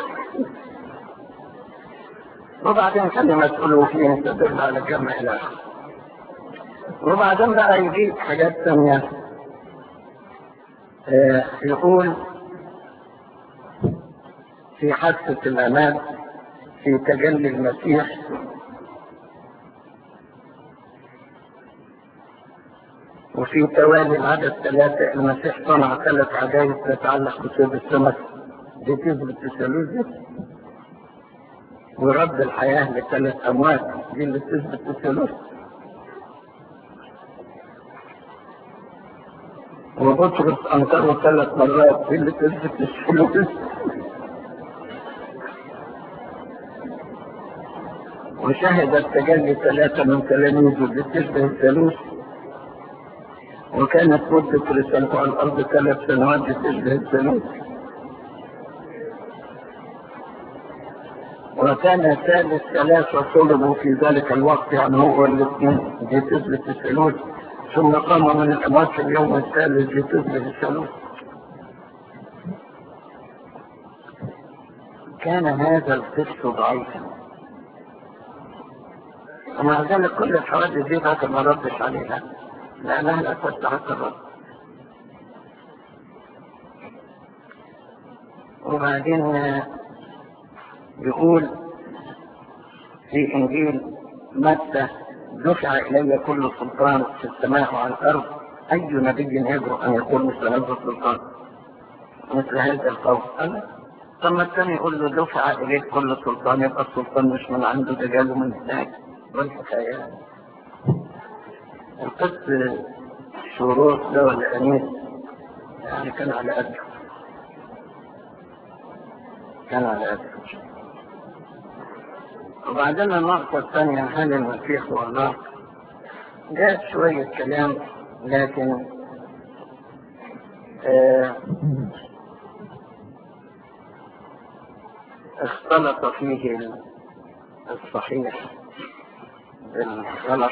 وبعدين كلمة ألوفين تدل على جمع إلى آخره وبعدين بقى يجيب حاجات ثانية آه يقول في حادثة الأمان في تجلي المسيح وفي توالي العدد ثلاثة المسيح صنع ثلاث عجائب تتعلق بسيد السمك دي تثبت الثالوث ورد الحياة لثلاث أموات دي اللي تثبت الثالوث وبطرس أنكره ثلاث مرات دي اللي تثبت الثالوث وشهد التجلي ثلاثة من تلاميذه دي تثبت الثالوث وكانت مدة رسالته على الأرض ثلاث سنوات دي تشبه الثالوث وكان ثالث ثلاثة صلبوا في ذلك الوقت يعني هو الاثنين دي تثبت الثالوث ثم قام من الأموات في اليوم الثالث دي تثبت الثالوث كان هذا القس ضعيفا ومع ذلك كل الحوادث دي هكذا ما ردش عليها لأنها لا تستحق الرد وبعدين يقول في إنجيل متى دفع إلي كل سلطان في السماء وعلى الأرض أي نبي يجرؤ أن يقول مثل هذا السلطان مثل هذا القول أنا ثم الثاني يقول له دفع إليك كل سلطان يبقى السلطان مش من عنده ده جاله من هناك والحكاية القس شروط ده ولا أمير يعني كان على قده كان على قده وبعدين النقطة الثانية هل المسيح هو الله جاءت شوية كلام لكن آه اختلط فيه الصحيح بالغلط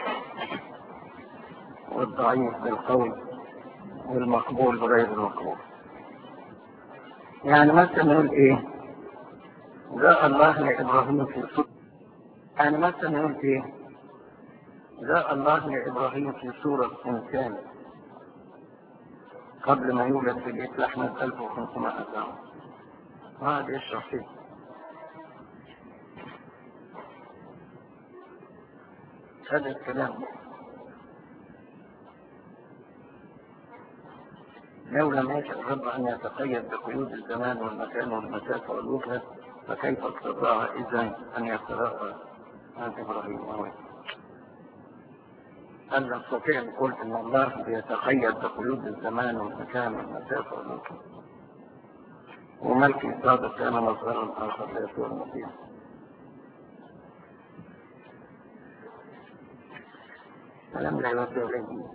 والضعيف بالقول والمقبول بغير المقبول يعني مثلا نقول ايه جاء الله لابراهيم في صورة يعني مثلا نقول ايه جاء الله لابراهيم في صورة انسان قبل ما يولد في بيت لحمة 1500 عام هذا يشرح فيه هذا الكلام لو لم يشأ الرب أن يتقيد بقيود الزمان والمكان والمسافة والوجهة فكيف استطاع إذا أن يترقى عن إبراهيم وهو هل نستطيع نقول أن الله بيتقيد بقيود الزمان والمكان والمسافة والوجهة وملك صادق كان مظهرا آخر ليسوع المسيح فلم لا يودع إليه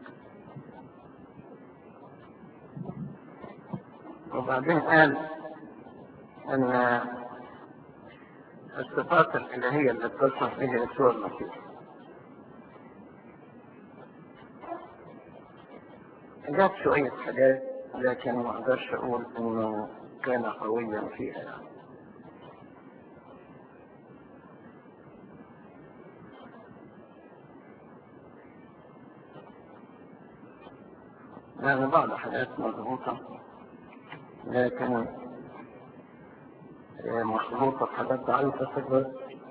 وبعدين قال ان الصفات الالهيه اللي اتصف بها يسوع المسيح جاب شوية حاجات لكن ما اقدرش اقول انه كان قويا فيها يعني. يعني بعض حاجات مضبوطة لكن مخلوطة بحاجات ضعيفة تقدر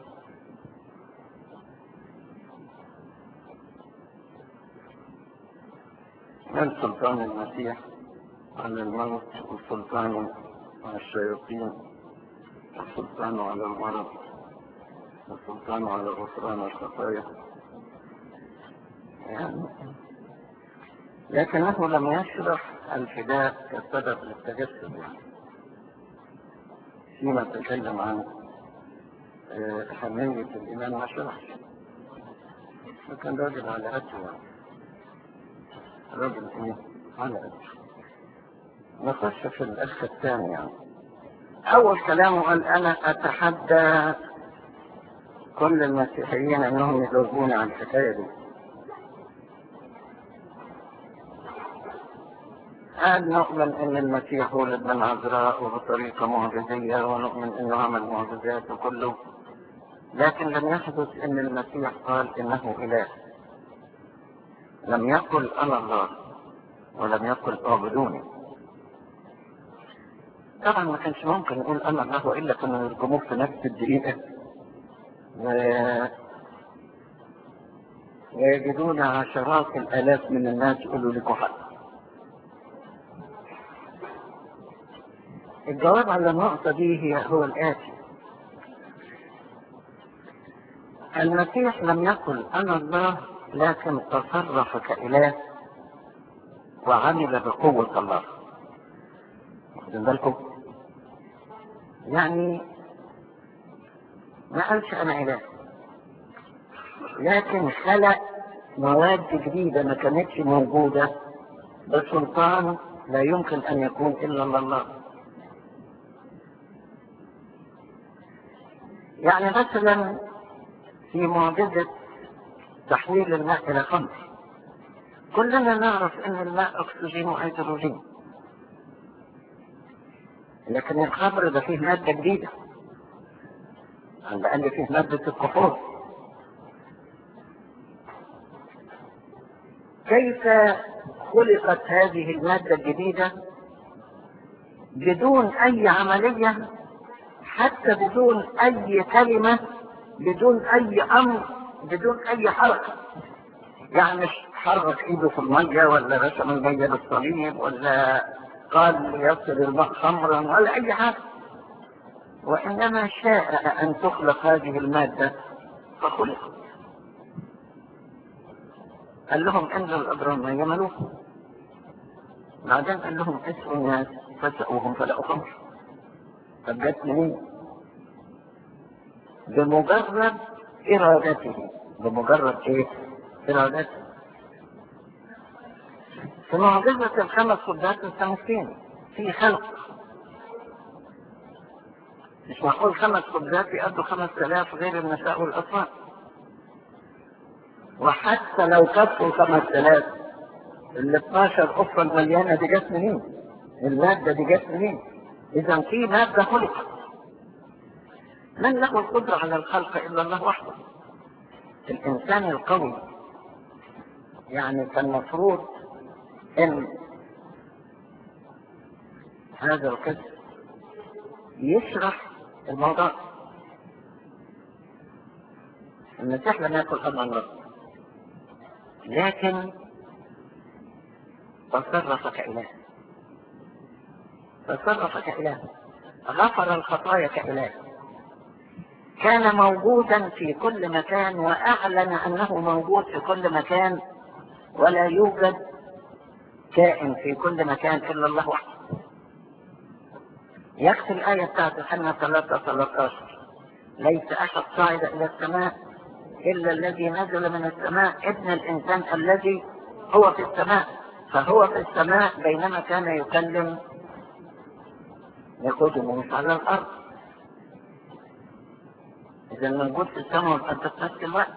من سلطان المسيح على الموت وسلطانه على الشياطين وسلطانه على المرض وسلطانه على غفران الخطايا يعني لكنه لم يشرح الفداء كسبب للتجسد يعني فيما تكلم عن أهمية الإيمان ما شرحش فكان راجل على قده يعني راجل إيه على قده نخش في الأخ الثاني يعني أول كلامه قال أنا أتحدى كل المسيحيين أنهم يجاوبون عن الحكاية دي قال نؤمن ان المسيح ولد من عذراء وبطريقه معجزيه ونؤمن انه عمل معجزات وكله لكن لم يحدث ان المسيح قال انه اله لم يقل انا الله ولم يقل اعبدوني طبعا ما كانش ممكن يقول انا الله والا كانوا يرجموه في نفس الدقيقه و... ويجدون عشرات الالاف من الناس يقولوا لكم حق الجواب على النقطة دي هي هو الآتي المسيح لم يقل أنا الله لكن تصرف كإله وعمل بقوة الله واخدين بالكم؟ يعني ما قالش أنا إله لكن خلق مواد جديدة ما كانتش موجودة بسلطان لا يمكن أن يكون إلا الله يعني مثلا في معجزة تحويل الماء إلى خمر كلنا نعرف أن الماء أكسجين وهيدروجين لكن الخمر ده فيه مادة جديدة على الأقل فيه مادة الكحول كيف خلقت هذه المادة الجديدة بدون أي عملية حتى بدون أي كلمة بدون أي أمر بدون اي حركة يعني مش حرك ايده في المية ولا رسم المية بالصليب ولا قال ليصل الماء خمرا ولا اي حاجة وانما شاء ان تخلق هذه المادة فخلقت قال لهم انزل الابرامية ملوك بعدين قال لهم اسموا الناس فسأوهم فلقوا خمر طب جت منين؟ بمجرد ارادته بمجرد ايه؟ ارادته في معجزة الخمس صدات الخمسين في خلق مش معقول خمس صدات يقضوا خمس آلاف غير النساء والأطفال وحتى لو كفوا خمس آلاف ال 12 أفرة المليانة دي جت منين؟ المادة دي جت منين؟ إذا في مادة خلقت من له القدرة على الخلق إلا الله وحده الإنسان القوي يعني كان المفروض ان هذا القسم يشرح الموضوع المسيح لم يكن ابا الرب لكن تصرف كإله تصرف كإله غفر الخطايا كإله كان موجودا في كل مكان وأعلن أنه موجود في كل مكان ولا يوجد كائن في كل مكان إلا الله وحده يكفي الآية بتاعت يوحنا 3 13 ليس أحد صاعد إلى السماء إلا الذي نزل من السماء ابن الإنسان الذي هو في السماء فهو في السماء بينما كان يكلم نيقوديموس على الأرض إذا موجود في السماء والأرض في نفس الوقت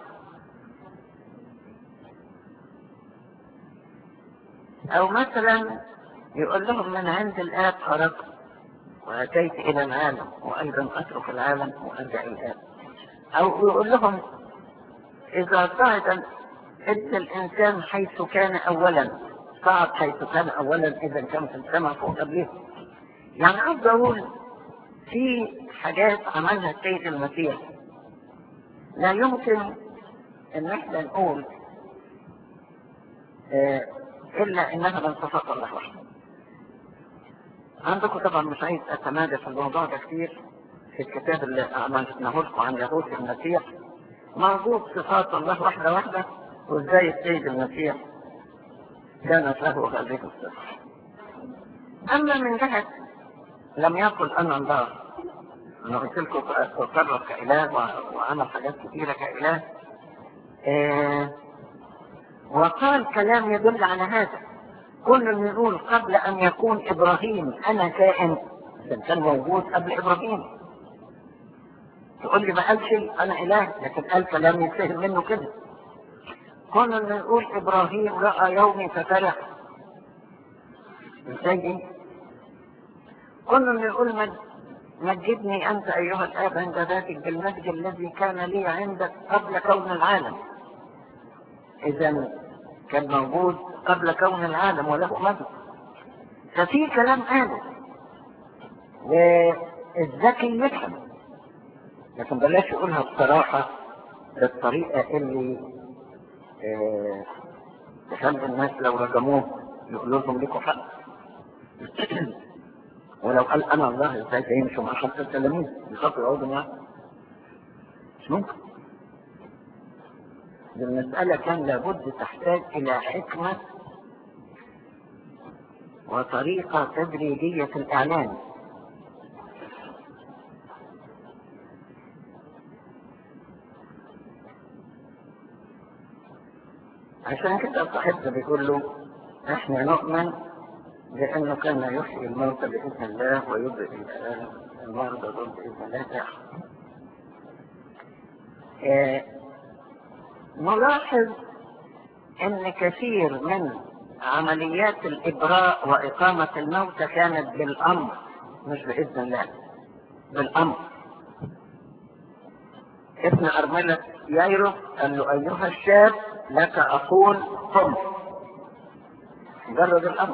أو مثلا يقول لهم من عند الآب خرجت وأتيت إلى العالم وأيضا أترك العالم وأرجع إلى الآب أو يقول لهم إذا صعد ابن الإنسان حيث كان أولا صعد حيث كان أولا إذا كان في السماء فوق قبله يعني عاوز أقول في حاجات عملها السيد المسيح لا يمكن إن إحنا نقول آه إلا إنها من صفات الله وحده عندكم طبعا مش عايز أتمادى في الموضوع ده كتير في الكتاب اللي عملناه لكم عن يهود المسيح موجود صفات الله واحدة واحدة وازاي السيد المسيح كانت له هذه الصفة أما من جهة لم يقل أنا الله أنا قلت لكم تصرف كإله وعمل حاجات كثيرة كإله آه وقال كلام يدل على هذا كل يقول قبل أن يكون إبراهيم أنا كائن كان موجود قبل إبراهيم تقول لي ما قالش أنا إله لكن قال كلام يتفهم منه كده كل يقول إبراهيم رأى يومي ففرح ازاي كل يقول مد مجدني أنت أيها الآب عند ذاتك بالمجد الذي كان لي عندك قبل كون العالم إذا كان موجود قبل كون العالم وله مجد ففي كلام قاله والذكي يفهم لكن بلاش يقولها بصراحة بالطريقة اللي اه تخلي الناس لو رجموه يقولوا لهم لكم حق ولو قال انا الله ازاي هيمشوا مع خمسة التلاميذ يخافوا يقعدوا معاه مش ممكن المسألة كان لابد تحتاج إلى حكمة وطريقة تدريجية في الإعلان عشان كده صاحبنا بيقول له احنا نؤمن بأنه كان يحيي الموتى بإذن الله ويبرئ المرضى دول بإذن الله تعالى. اه نلاحظ ان كثير من عمليات الابراء واقامة الموتى كانت بالامر مش باذن الله بالامر ابن ارملة يايرو قال له ايها الشاب لك اقول قم مجرد الامر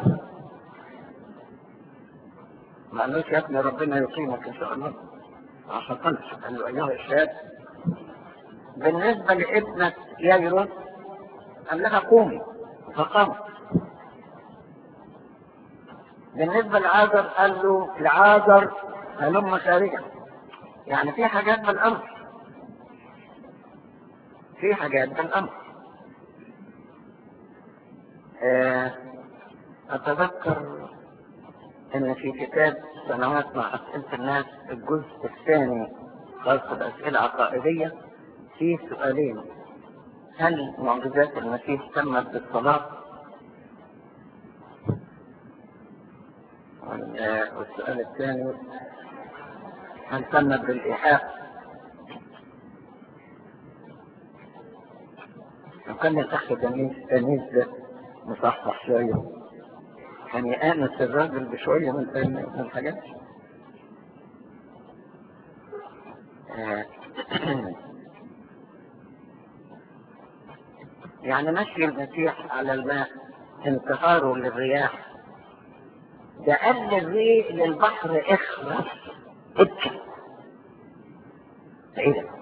ما قالوش يا ابني ربنا يقيمك ان شاء الله ما حصلش قال له ايها الشاب بالنسبة لابنة ييروس قال لها قومي فقامت بالنسبة لعازر قال له لعازر هلم خارجا يعني في حاجات بالأمر في حاجات بالأمر آه، أتذكر أن في كتاب سنوات مع أسئلة الناس الجزء الثاني خاص بأسئلة عقائدية فيه سؤالين هل معجزات المسيح تمت بالصلاة؟ وال- والسؤال الثاني هل تمت بالإيحاء؟ لو كان الأخ دنيس دنيس ده مصحصح شوية كان يآنس الراجل بشوية من من الحاجات آه، يعني مشي المسيح على الماء انتهاره للرياح ده قال للري للبحر اخرس ابكي ايه ده؟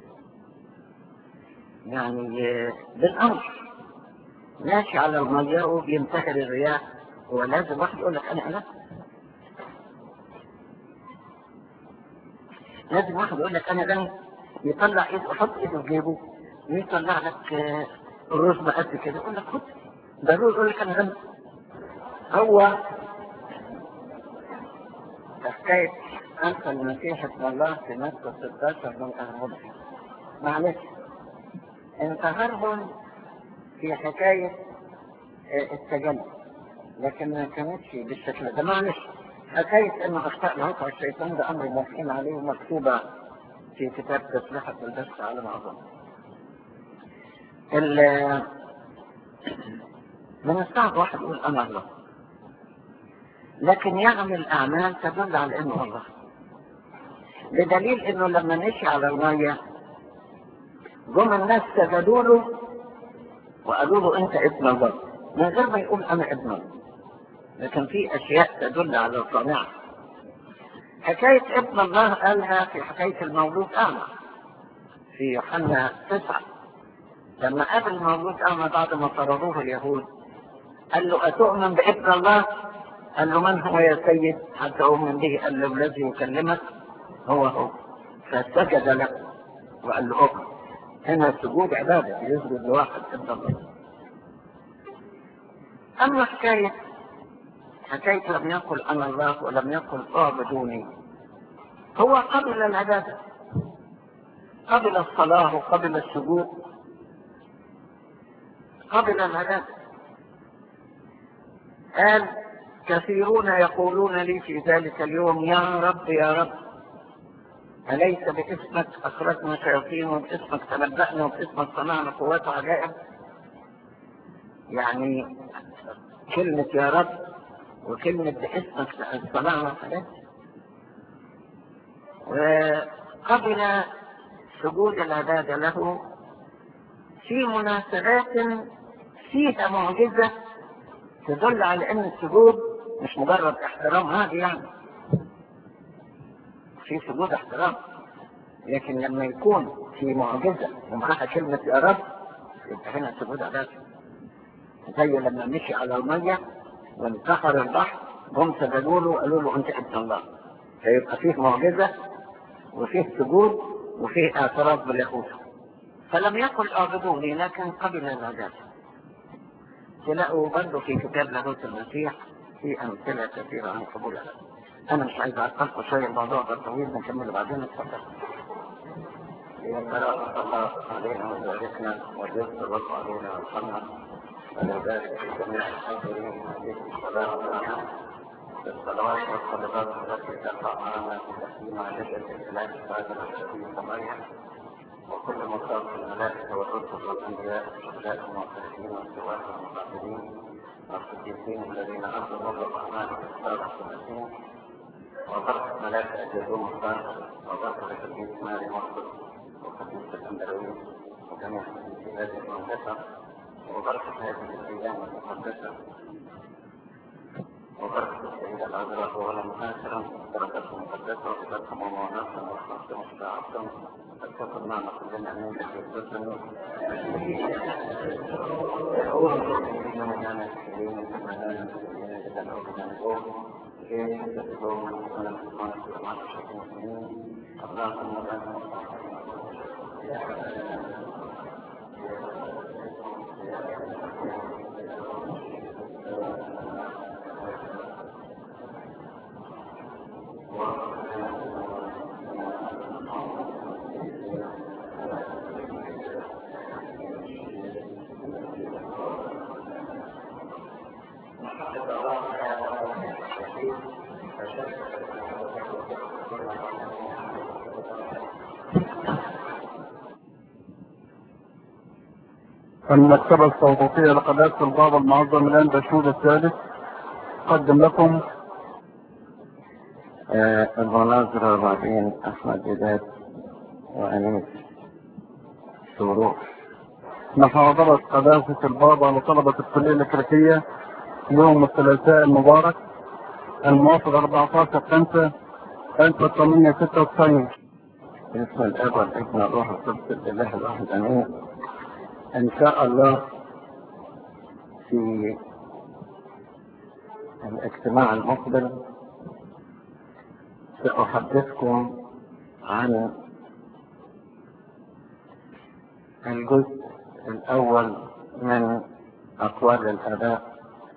يعني آه، بالامر ماشي على المياه وبينتهر الرياح هو لازم واحد يقول لك انا انا لازم واحد يقول لك انا غني يطلع ايده يحط ايده في جيبه ويطلع لك آه، الرز بقد كده يقول لك خد ده الرز يقول لك انا غني هو حكاية أنت المسيح ابن الله في متى 16 من أهمهم معلش انتهرهم في حكاية آه، التجلي لكن ما كانتش بالشكل ده معلش حكاية انه اخطاء الهوى الشيطان ده امر موافقين عليه ومكتوبة في كتاب تسلحة البث على ما اظن ال- من الصعب واحد يقول انا الله لكن يعمل اعمال تدل على انه الله بدليل انه لما مشي على المية جم الناس سجدوا له وقالوا له انت ابن الله من غير ما يقول انا ابن الله لكن في اشياء تدل على صانعه حكاية ابن الله قالها في حكاية المولود أعمى في يوحنا تسعة لما قابل المولود أعمى بعد ما طردوه اليهود قال له أتؤمن بابن الله؟ قال له من هو يا سيد حتى أؤمن به؟ قال له الذي يكلمك هو هو فسجد له وقال له أؤمن هنا السجود عبادة يسجد لواحد ابن الله أما حكاية حكاية لم يقل أنا الله ولم يقل اعبدوني هو قبل العبادة قبل الصلاة وقبل السجود قبل العبادة قال كثيرون يقولون لي في ذلك اليوم يا رب يا رب أليس باسمك أخرجنا شياطين وباسمك تنبأنا وباسمك صنعنا قوات عجائب يعني كلمة يا رب وكلمة باسمك صنعنا حاجات وقبل سجود العبادة له في مناسبات فيها معجزة تدل على ان السجود مش مجرد احترام عادي يعني في سجود احترام لكن لما يكون في معجزة ومعها كلمة يا رب يبقى هنا سجود عبادة زي لما مشي على المية وانتحر البحر هم سجدوا له وقالوا له انت ابن الله فيبقى فيه معجزة وفيه سجود وفيه اعتراف باليهود فلم يقل اعبدوني لكن قبل العبادة تلاقوا برضه في كتاب لاهوت المسيح في امثله كثيره عن قبول العبادة انا مش عايز اعطلكم شويه الموضوع ده طويل نكمل بعدين اتفضل يا ترى الله علينا وباركنا ويسر الله علينا ويرحمنا ويبارك في جميع الحاضرين ويجزيك السلام علينا بالصلوات والصلوات التي تقع معنا في تسليم عدد الإسلام السادة الحكيم مريم وكل مصاب الملائكة والرسل والأنبياء والشهداء والمعترفين والسواء والمقاتلين والصديقين الذين أرضوا الله الرحمن والإسلام والسنتين وبركة ملائكة أجلهم الصالح وبركة القديس ماري مرقس وقديس الأندلوي وجميع القديسات المقدسة وبركة هذه الأيام المقدسة وبركة السيدة العذراء ولا مؤثرا بركة مقدسة وبركة ممانعة وخاصة مستعصم فلتكن معنا كلنا أمين بحيث
المكتبة الصوتية لقداسة البابا المعظم الآن بشهود الثالث قدم لكم
آه، المناظرة ما بين أحمد جداد وأنيس سرور
محاضرة قداسة البابا لطلبة الكلية الأمريكية يوم الثلاثاء المبارك الموافق 14 5 1896
باسم الاب والابن والروح القدس الاله الواحد امين ان شاء الله في الاجتماع المقبل ساحدثكم عن الجزء الاول من اقوال الاباء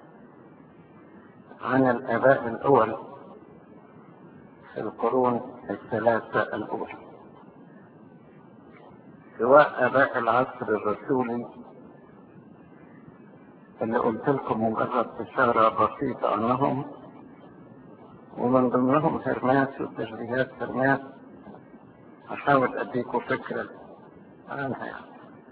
عن الاباء الاول في القرون الثلاثه الاولى سواء اباء العصر الرسولي اللي قلت لكم مجرد اشاره بسيطه عنهم ومن ضمنهم هرماس وتشبيهات هرماس احاول اديكم فكره عنها يعني.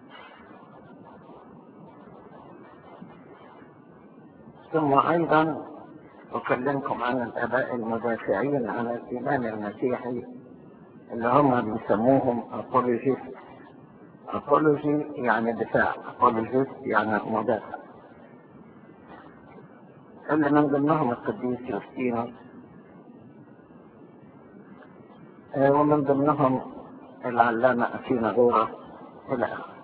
ثم ايضا اكلمكم عن الاباء المدافعين عن الايمان المسيحي اللي هم بيسموهم ابولوجيست ابولوجي يعني دفاع ابولوجيست يعني مدافع اللي من ضمنهم القديس يوستينوس آه، ومن ضمنهم العلامة أثينا غورة إلى آخره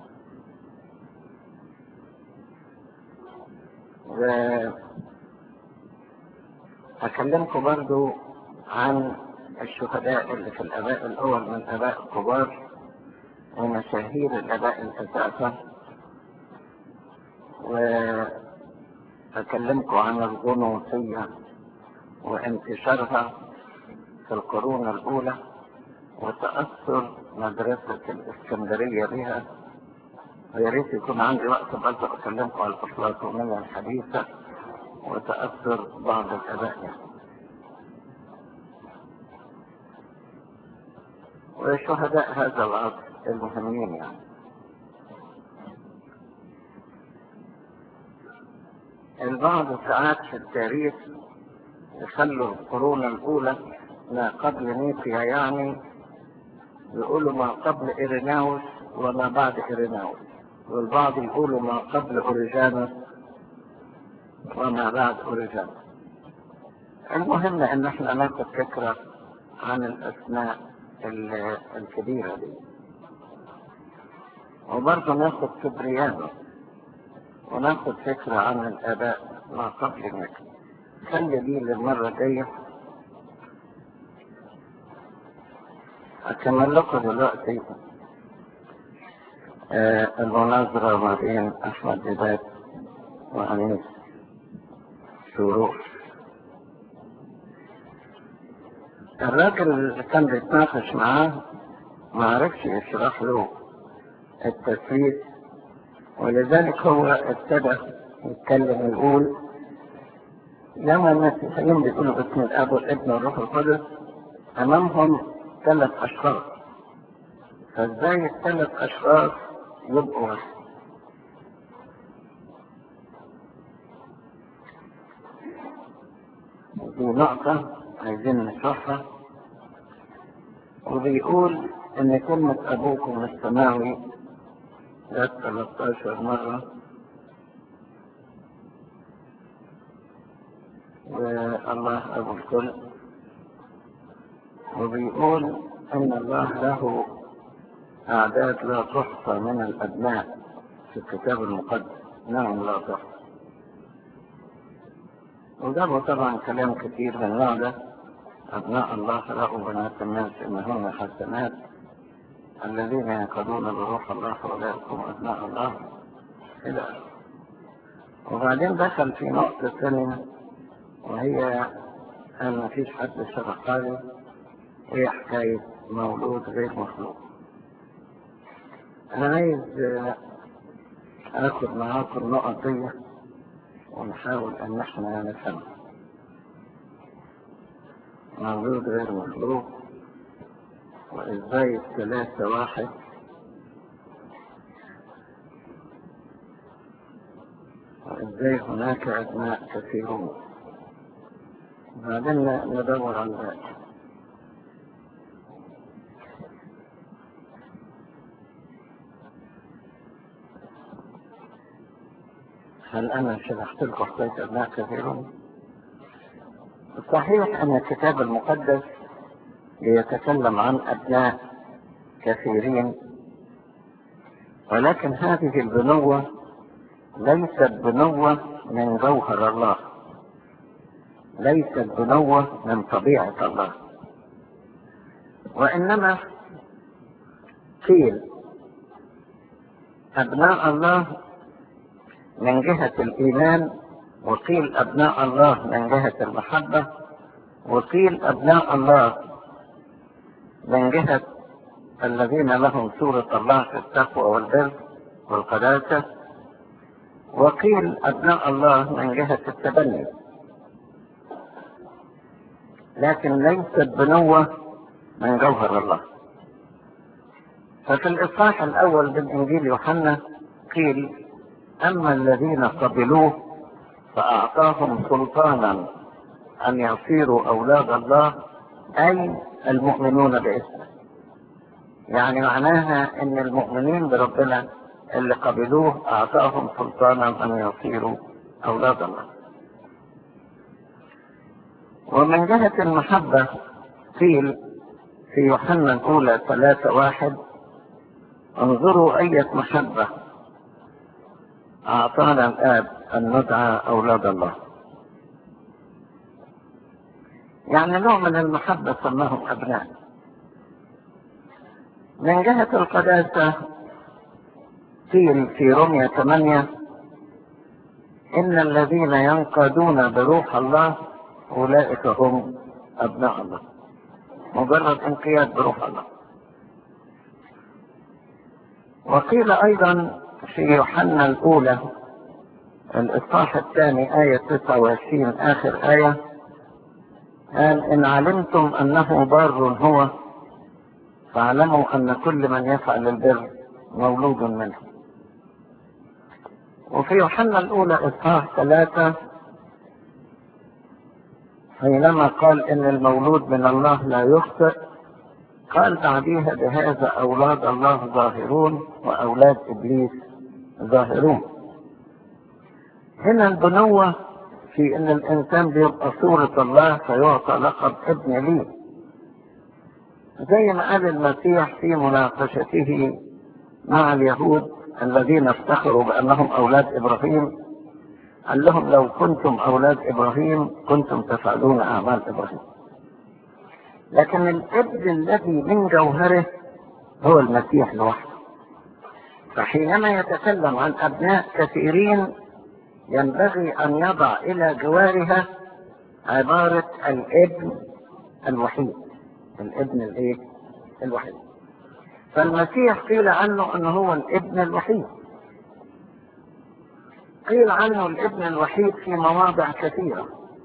وأكلمكم برضو عن الشهداء اللي في الآباء الأول من آباء الكبار ومشاهير الآباء الأساسة وأكلمكم عن الغنوصية وانتشارها في القرون الأولى وتأثر مدرسة الإسكندرية بها ويا ريت يكون عندي وقت برضه أكلمكم عن الأفلاطونية الحديثة وتأثر بعض الآباء يعني. وشهداء هذا العصر المهمين يعني البعض ساعات في التاريخ يخلوا القرون الأولى ما قبل نيقيا يعني يقولوا ما قبل إيريناوس وما بعد إيريناوس والبعض يقولوا ما قبل أوريجانوس وما بعد أوريجانوس المهم ان احنا ناخد فكرة عن الاسماء ال- الكبيرة دي وبرضه ناخد كبريانو وناخد فكرة عن الاباء ما قبل مكة خلي دي للمرة الجاية أكمل لكم دلوقتي آه المناظرة ما بين أحمد جداد وأنيس سرور الراجل اللي كان بيتناقش معاه ما عرفش يشرح له التثبيت ولذلك هو ابتدى يتكلم ويقول لما المسيحيين بيقولوا باسم الاب والابن والروح القدس امامهم ثلاث اشخاص فازاي الثلاث اشخاص يبقوا واحد دي نقطة عايزين نشرحها وبيقول ان كلمة ابوكم السماوي جت 13 مرة والله أبو الكل وبيقول إن الله له أعداد لا تحصى من الأبناء في الكتاب المقدس نعم لا تحصى وجابوا طبعا كلام كثير من النوع ده أبناء الله رأوا بنات الناس إنهن حسنات الذين ينقضون بروح الله وأولئكم أبناء الله إلى آخره. وبعدين دخل في نقطة ثانية وهي أن ما فيش حد شرح لي هي حكاية مولود غير مخلوق أنا عايز آه، آخد معاكم النقط دي ونحاول أن احنا نفهم مولود غير مخلوق وإزاي الثلاثة واحد وإزاي هناك أبناء كثيرون بعدين ندور على ذلك هل أنا شرحت لكم حكاية أبناء كثيرون؟ صحيح أن الكتاب المقدس بيتكلم عن أبناء كثيرين ولكن هذه البنوة ليست بنوة من جوهر الله ليست بنوة من طبيعة الله وإنما قيل أبناء الله من جهة الإيمان وقيل أبناء الله من جهة المحبة وقيل أبناء الله من جهة الذين لهم صورة الله في التقوى والبر والقداسة وقيل أبناء الله من جهة التبني لكن ليست بنوة من جوهر الله ففي الإصحاح الأول من إنجيل يوحنا قيل أما الذين قبلوه فأعطاهم سلطانا أن يصيروا أولاد الله أي المؤمنون باسمه يعني معناها أن المؤمنين بربنا اللي قبلوه أعطاهم سلطانا أن يصيروا أولاد الله ومن جهة المحبة قيل في يوحنا الأولى ثلاثة واحد انظروا أية محبة أعطانا الآب أن ندعى أولاد الله يعني نوع من المحبة سماهم أبناء من جهة القداسة قيل في رمية ثمانية إن الذين ينقادون بروح الله أولئك هم أبناء الله مجرد انقياد بروح الله وقيل أيضا في يوحنا الأولى الإصحاح الثاني آية 29 آخر آية قال إن علمتم أنه بار هو فاعلموا أن كل من يفعل البر مولود منه وفي يوحنا الأولى إصحاح ثلاثة حينما قال إن المولود من الله لا يخطئ قال بعديها بهذا أولاد الله ظاهرون وأولاد إبليس ظاهرون هنا البنوة في ان الانسان بيبقى صورة الله فيعطى لقب ابن لي زي ما قال المسيح في مناقشته مع اليهود الذين افتخروا بانهم اولاد ابراهيم قال لهم لو كنتم اولاد ابراهيم كنتم تفعلون اعمال ابراهيم لكن الابن الذي من جوهره هو المسيح لوحده فحينما يتكلم عن ابناء كثيرين ينبغي أن يضع إلى جوارها عبارة الابن الوحيد الابن الايه الوحيد فالمسيح قيل عنه أنه هو الابن الوحيد قيل عنه الابن الوحيد في مواضع كثيرة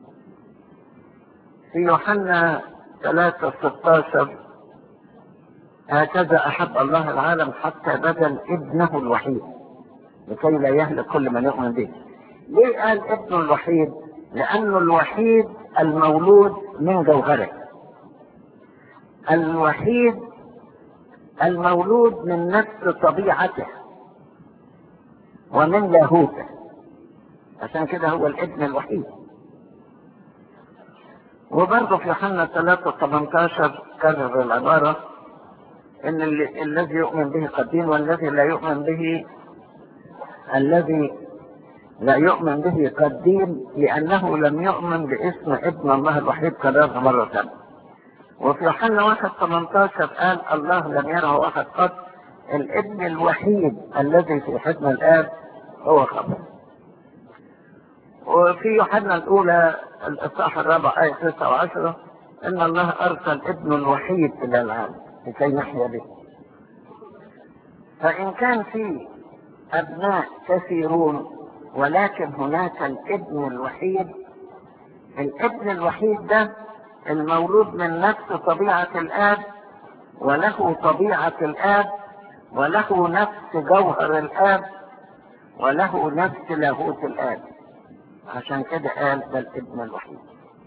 في يوحنا 3 16 هكذا أحب الله العالم حتى بذل ابنه الوحيد لكي لا يهلك كل من يؤمن به ليه قال ابنه الوحيد لانه الوحيد المولود من جوهره الوحيد المولود من نفس طبيعته ومن لاهوته عشان كده هو الابن الوحيد وبرضه في يوحنا 3 18 كرر العبارة ان ال- الذي يؤمن به قد دين والذي لا يؤمن به الذي لا يؤمن به قد دين لأنه لم يؤمن باسم ابن الله الوحيد كررها مرة ثانية وفي يوحنا 1 18 قال الله لم يره أحد قط الابن الوحيد الذي في حضن الآب هو خبر وفي يوحنا الأولى الإصحاح الرابع آية 9 وعشرة إن الله أرسل ابنه الوحيد إلى العالم لكي نحيا به فإن كان في أبناء كثيرون ولكن هناك الابن الوحيد الابن الوحيد ده المولود من نفس طبيعة الآب وله طبيعة الآب وله نفس جوهر الآب وله نفس لاهوت الآب عشان كده قال ده الابن الوحيد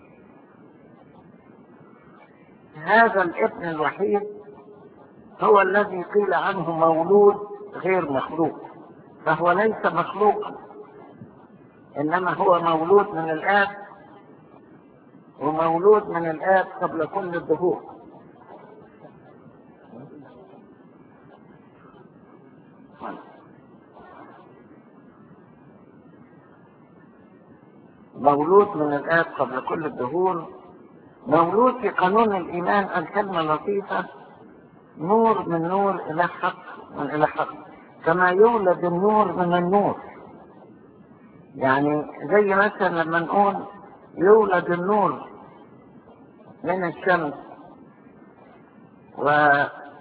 هذا الابن الوحيد هو الذي قيل عنه مولود غير مخلوق فهو ليس مخلوقا انما هو مولود من الاب ومولود من الاب قبل كل الظهور مولود من الاب قبل كل الظهور مولود في قانون الايمان الكلمه لطيفه نور من نور الى حق من الى حق كما يولد النور من النور يعني زي مثلا لما نقول يولد النور من الشمس و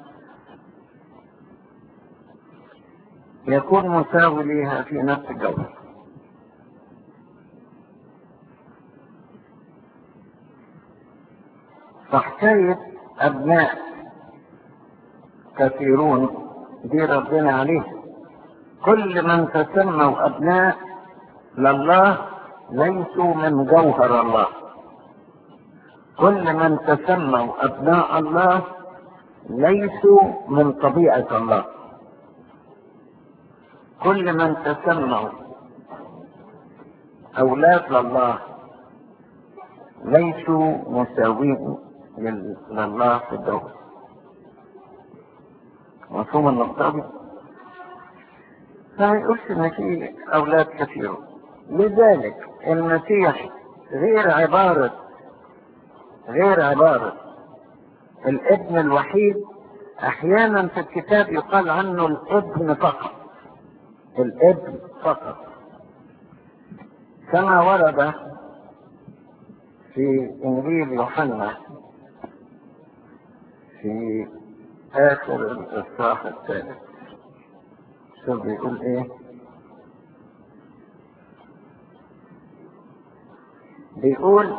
يكون مساوي لها في نفس الجوهر فحكاية أبناء كثيرون دي ربنا عليه كل من تسموا أبناء لله ليسوا من جوهر الله كل من تسموا أبناء الله ليسوا من طبيعة الله كل من تسموا أولاد لله ليسوا مساوين لل- لله في الدور مفهوم النقطة دي؟ ما يقولش إن في أولاد كثيرون لذلك المسيح غير عبارة غير عبارة الابن الوحيد أحيانا في الكتاب يقال عنه الابن فقط الابن فقط كما ورد في إنجيل يوحنا في آخر الإصحاح الثالث شوف بيقول إيه بيقول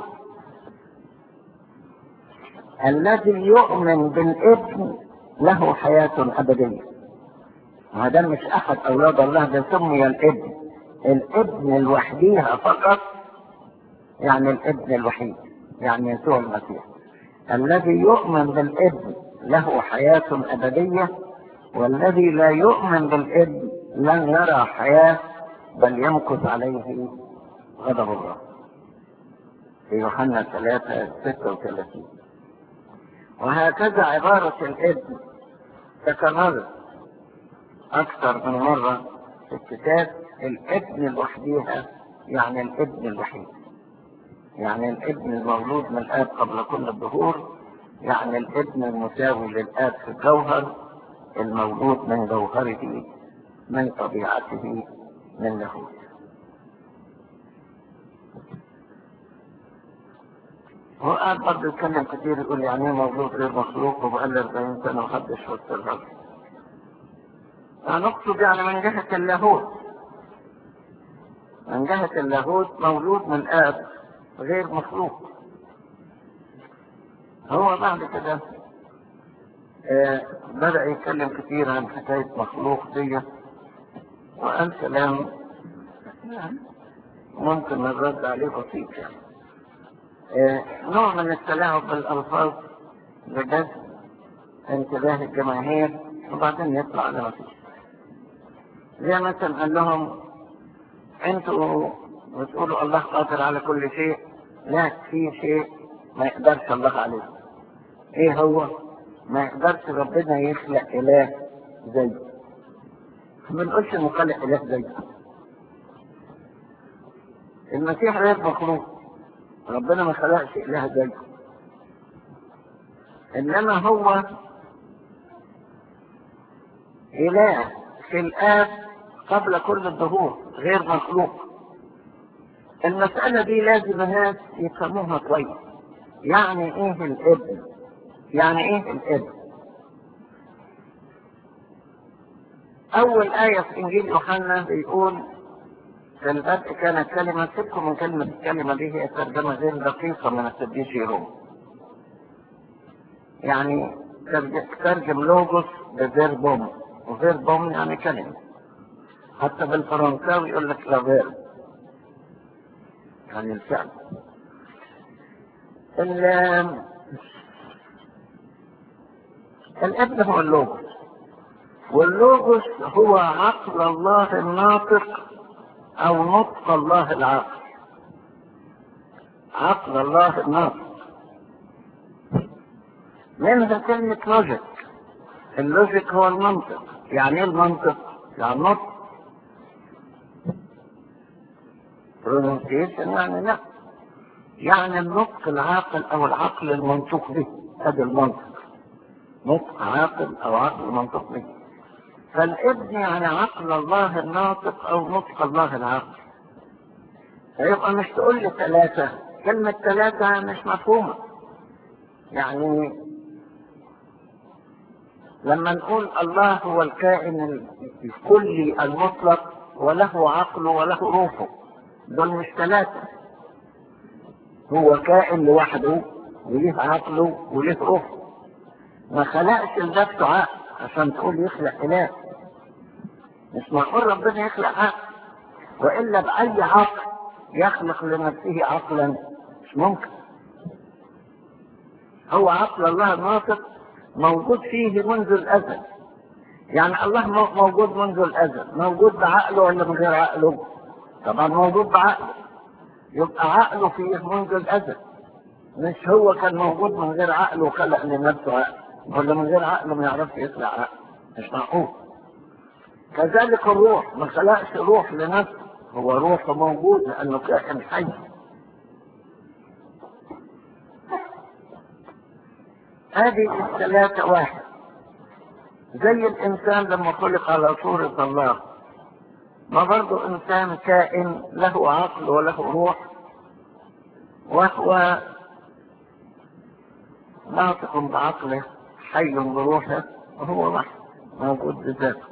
الذي يؤمن بالابن له حياة أبدية وهذا مش أحد أولاد الله ده سمي الابن الابن الوحيدها فقط يعني الابن الوحيد يعني يسوع المسيح الذي يؤمن بالابن له حياة أبدية والذي لا يؤمن بالابن لن يرى حياة بل يمكث عليه غضب الله في يوحنا 3 36 وهكذا عبارة الابن تكررت أكثر من مرة في الكتاب الابن لوحديها يعني الابن الوحيد يعني الابن المولود من الآب قبل كل الظهور يعني الابن المساوي للآب في الجوهر المولود من جوهره من طبيعته من لاهوت هو قاعد برضه يتكلم كتير يقول يعني ايه مولود غير مخلوق وبقى 40 سنة محدش فسر الرجل نقصد يعني من جهة اللاهوت من جهة اللاهوت مولود من آب غير مخلوق هو بعد كده آه بدأ يتكلم كتير عن حكاية مخلوق دي وقال كلام ممكن الرد عليه بسيط يعني آه نوع من التلاعب بالألفاظ بجذب انتباه الجماهير وبعدين يطلع على ما فيش زي مثلا قال لهم انتوا بتقولوا الله قادر على كل شيء لا في شيء ما يقدرش الله عليه ايه هو ما يقدرش ربنا يخلق اله زيه ما بنقولش انه خلق اله زيه المسيح غير مخلوق ربنا ما خلقش اله زيه انما هو اله في الاب قبل كل الظهور غير مخلوق المسألة دي لازم الناس يفهموها كويس يعني ايه الابن يعني ايه الابن اول آية في انجيل يوحنا بيقول في البدء كانت كلمة سيبكم من كلمة الكلمة دي هي ترجمة غير دقيقة من السديس يروم يعني ترجم لوجوس بفيربوم وفيربوم يعني كلمة حتى بالفرنساوي يقول لك لافير يعني الفعل الابن هو اللوجوس واللوجوس هو عقل الله الناطق او نطق الله العاقل عقل الله الناطق منها كلمة لوجيك اللوجيك هو المنطق يعني ايه المنطق يعني النطق pronunciation يعني لا يعني النطق العاقل او العقل المنطوق به هذا المنطق نطق عاقل او عقل منطوق به فالابن يعني عقل الله الناطق او نطق الله العاقل فيبقى مش تقول لي ثلاثة كلمة ثلاثة مش مفهومة يعني لما نقول الله هو الكائن الكلي المطلق وله عقله وله روحه دول مش ثلاثة هو كائن لوحده وليه عقله وليه روحه ما خلقش لنفسه عقل عشان تقول يخلق إله مش معقول ربنا يخلق عقل وإلا بأي عقل يخلق لنفسه عقلا مش ممكن هو عقل الله الناطق موجود فيه منذ الأزل يعني الله موجود منذ الأزل موجود بعقله ولا من غير عقله طبعا موجود بعقله يبقى عقله فيه منذ الأزل مش هو كان موجود من غير عقله وخلق لنفسه عقل ولا من غير عقله ما يعرفش يخلق عقل مش معقول كذلك الروح ما خلقش روح لنفسه هو روح موجود لأنه كائن حي هذه الثلاثة واحد زي الإنسان لما خلق على صورة الله ما برضه إنسان كائن له عقل وله روح وهو ناطق بعقله حي بروحه وهو واحد موجود بذاته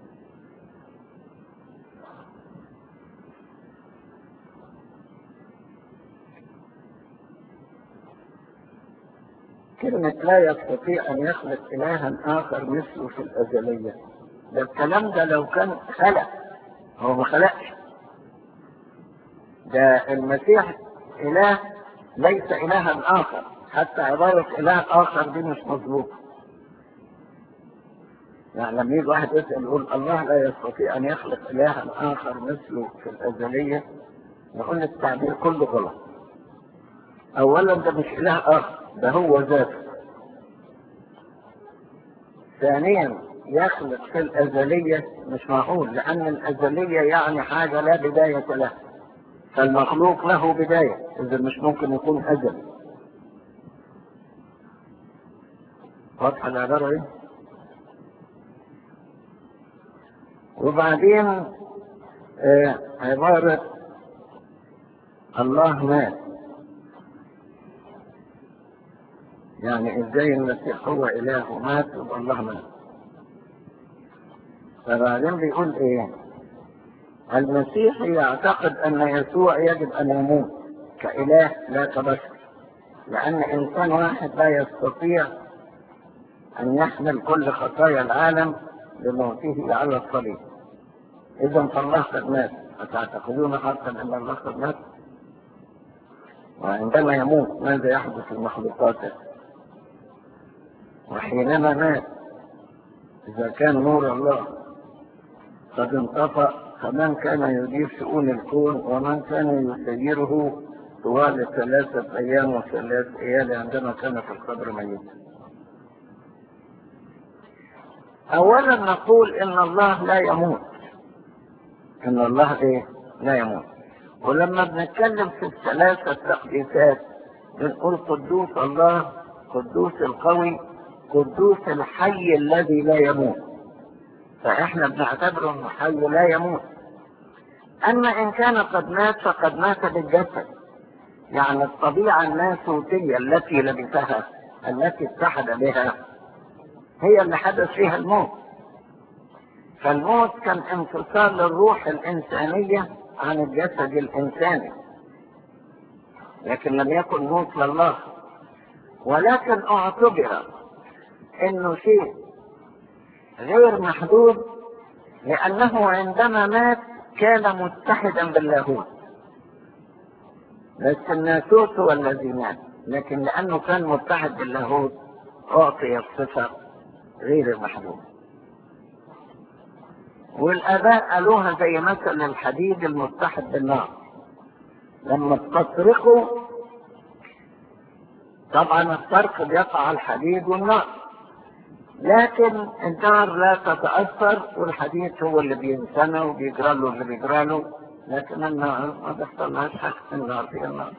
كلمة لا يستطيع أن يخلق إلها آخر مثله في الأزلية ده الكلام ده لو كان خلق هو ما خلقش ده المسيح إله ليس إلها آخر حتى عبارة إله آخر دي مش مظبوطة يعني لما يجي واحد يسأل يقول الله لا يستطيع أن يخلق إلها آخر مثله في الأزلية نقول التعبير كله غلط أولا ده مش إله آخر ده هو ذاته ثانيا يخلق في الأزلية مش معقول لأن الأزلية يعني حاجة لا بداية لها فالمخلوق له بداية إذا مش ممكن يكون أزل واضحة العبارة دي وبعدين آه عبارة الله مات يعني ازاي المسيح هو اله ومات يبقى الله مات فبعدين بيقول ايه المسيح يعتقد ان يسوع يجب ان يموت كاله لا كبشر لان انسان واحد لا يستطيع ان يحمل كل خطايا العالم بموته على الصليب اذا فالله قد مات اتعتقدون حقا ان الله قد مات وعندما يموت ماذا يحدث في مخلوقاته وحينما مات إذا كان نور الله قد انطفأ فمن كان يدير شؤون الكون ومن كان يسيره طوال ثلاثة أيام وثلاث ليالي عندما كان في القبر ميتا أولا نقول إن الله لا يموت إن الله إيه؟ لا يموت ولما بنتكلم في الثلاثة تقديسات بنقول قدوس الله قدوس القوي قدوس الحي الذي لا يموت فإحنا بنعتبره إنه حي لا يموت أما إن كان قد مات فقد مات بالجسد يعني الطبيعة الناسوتية التي لبثها التي اتحد بها هي اللي حدث فيها الموت فالموت كان انفصال الروح الإنسانية عن الجسد الإنساني لكن لم يكن موت لله ولكن اعتبر انه شيء غير محدود لانه عندما مات كان متحدا باللاهوت بس الناسوت هو الذي مات لكن لانه كان متحد باللاهوت اعطي الصفه غير المحدود والاباء قالوها زي مثل الحديد المتحد بالنار لما تطرقوا طبعا الطرق بيقع على الحديد والنار لكن النار لا تتأثر والحديد هو اللي بينسنى وبيجرى له اللي بيجرى له لكن النار ما بيحصلهاش حاجة النار في النار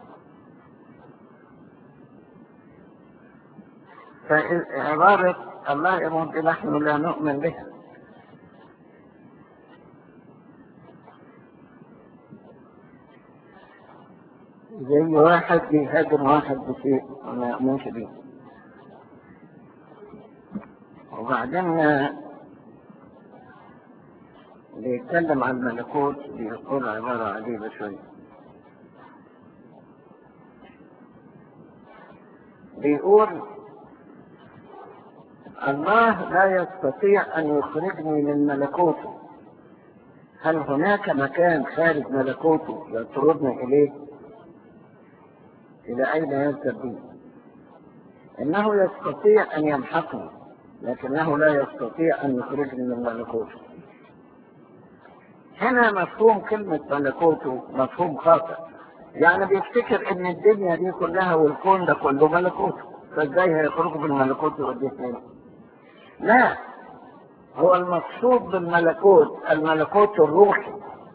فعبارة الله يموت نحن لا نؤمن بها زي واحد بيهاجم واحد بشيء وما يؤمنش بيه وبعدين بيتكلم عن الملكوت بيقول عبارة عجيبة شوية بيقول الله لا يستطيع أن يخرجني من ملكوته هل هناك مكان خارج ملكوته يطردني إليه إلى أين يذهب بي إنه يستطيع أن يمحقني لكنه لا يستطيع أن يخرجني من ملكوته هنا مفهوم كلمة ملكوته مفهوم خاطئ يعني بيفتكر ان الدنيا دي كلها والكون ده كله ملكوته فازاي هيخرجوا من ملكوته ودي فين لا هو المقصود بالملكوت الملكوت الروحي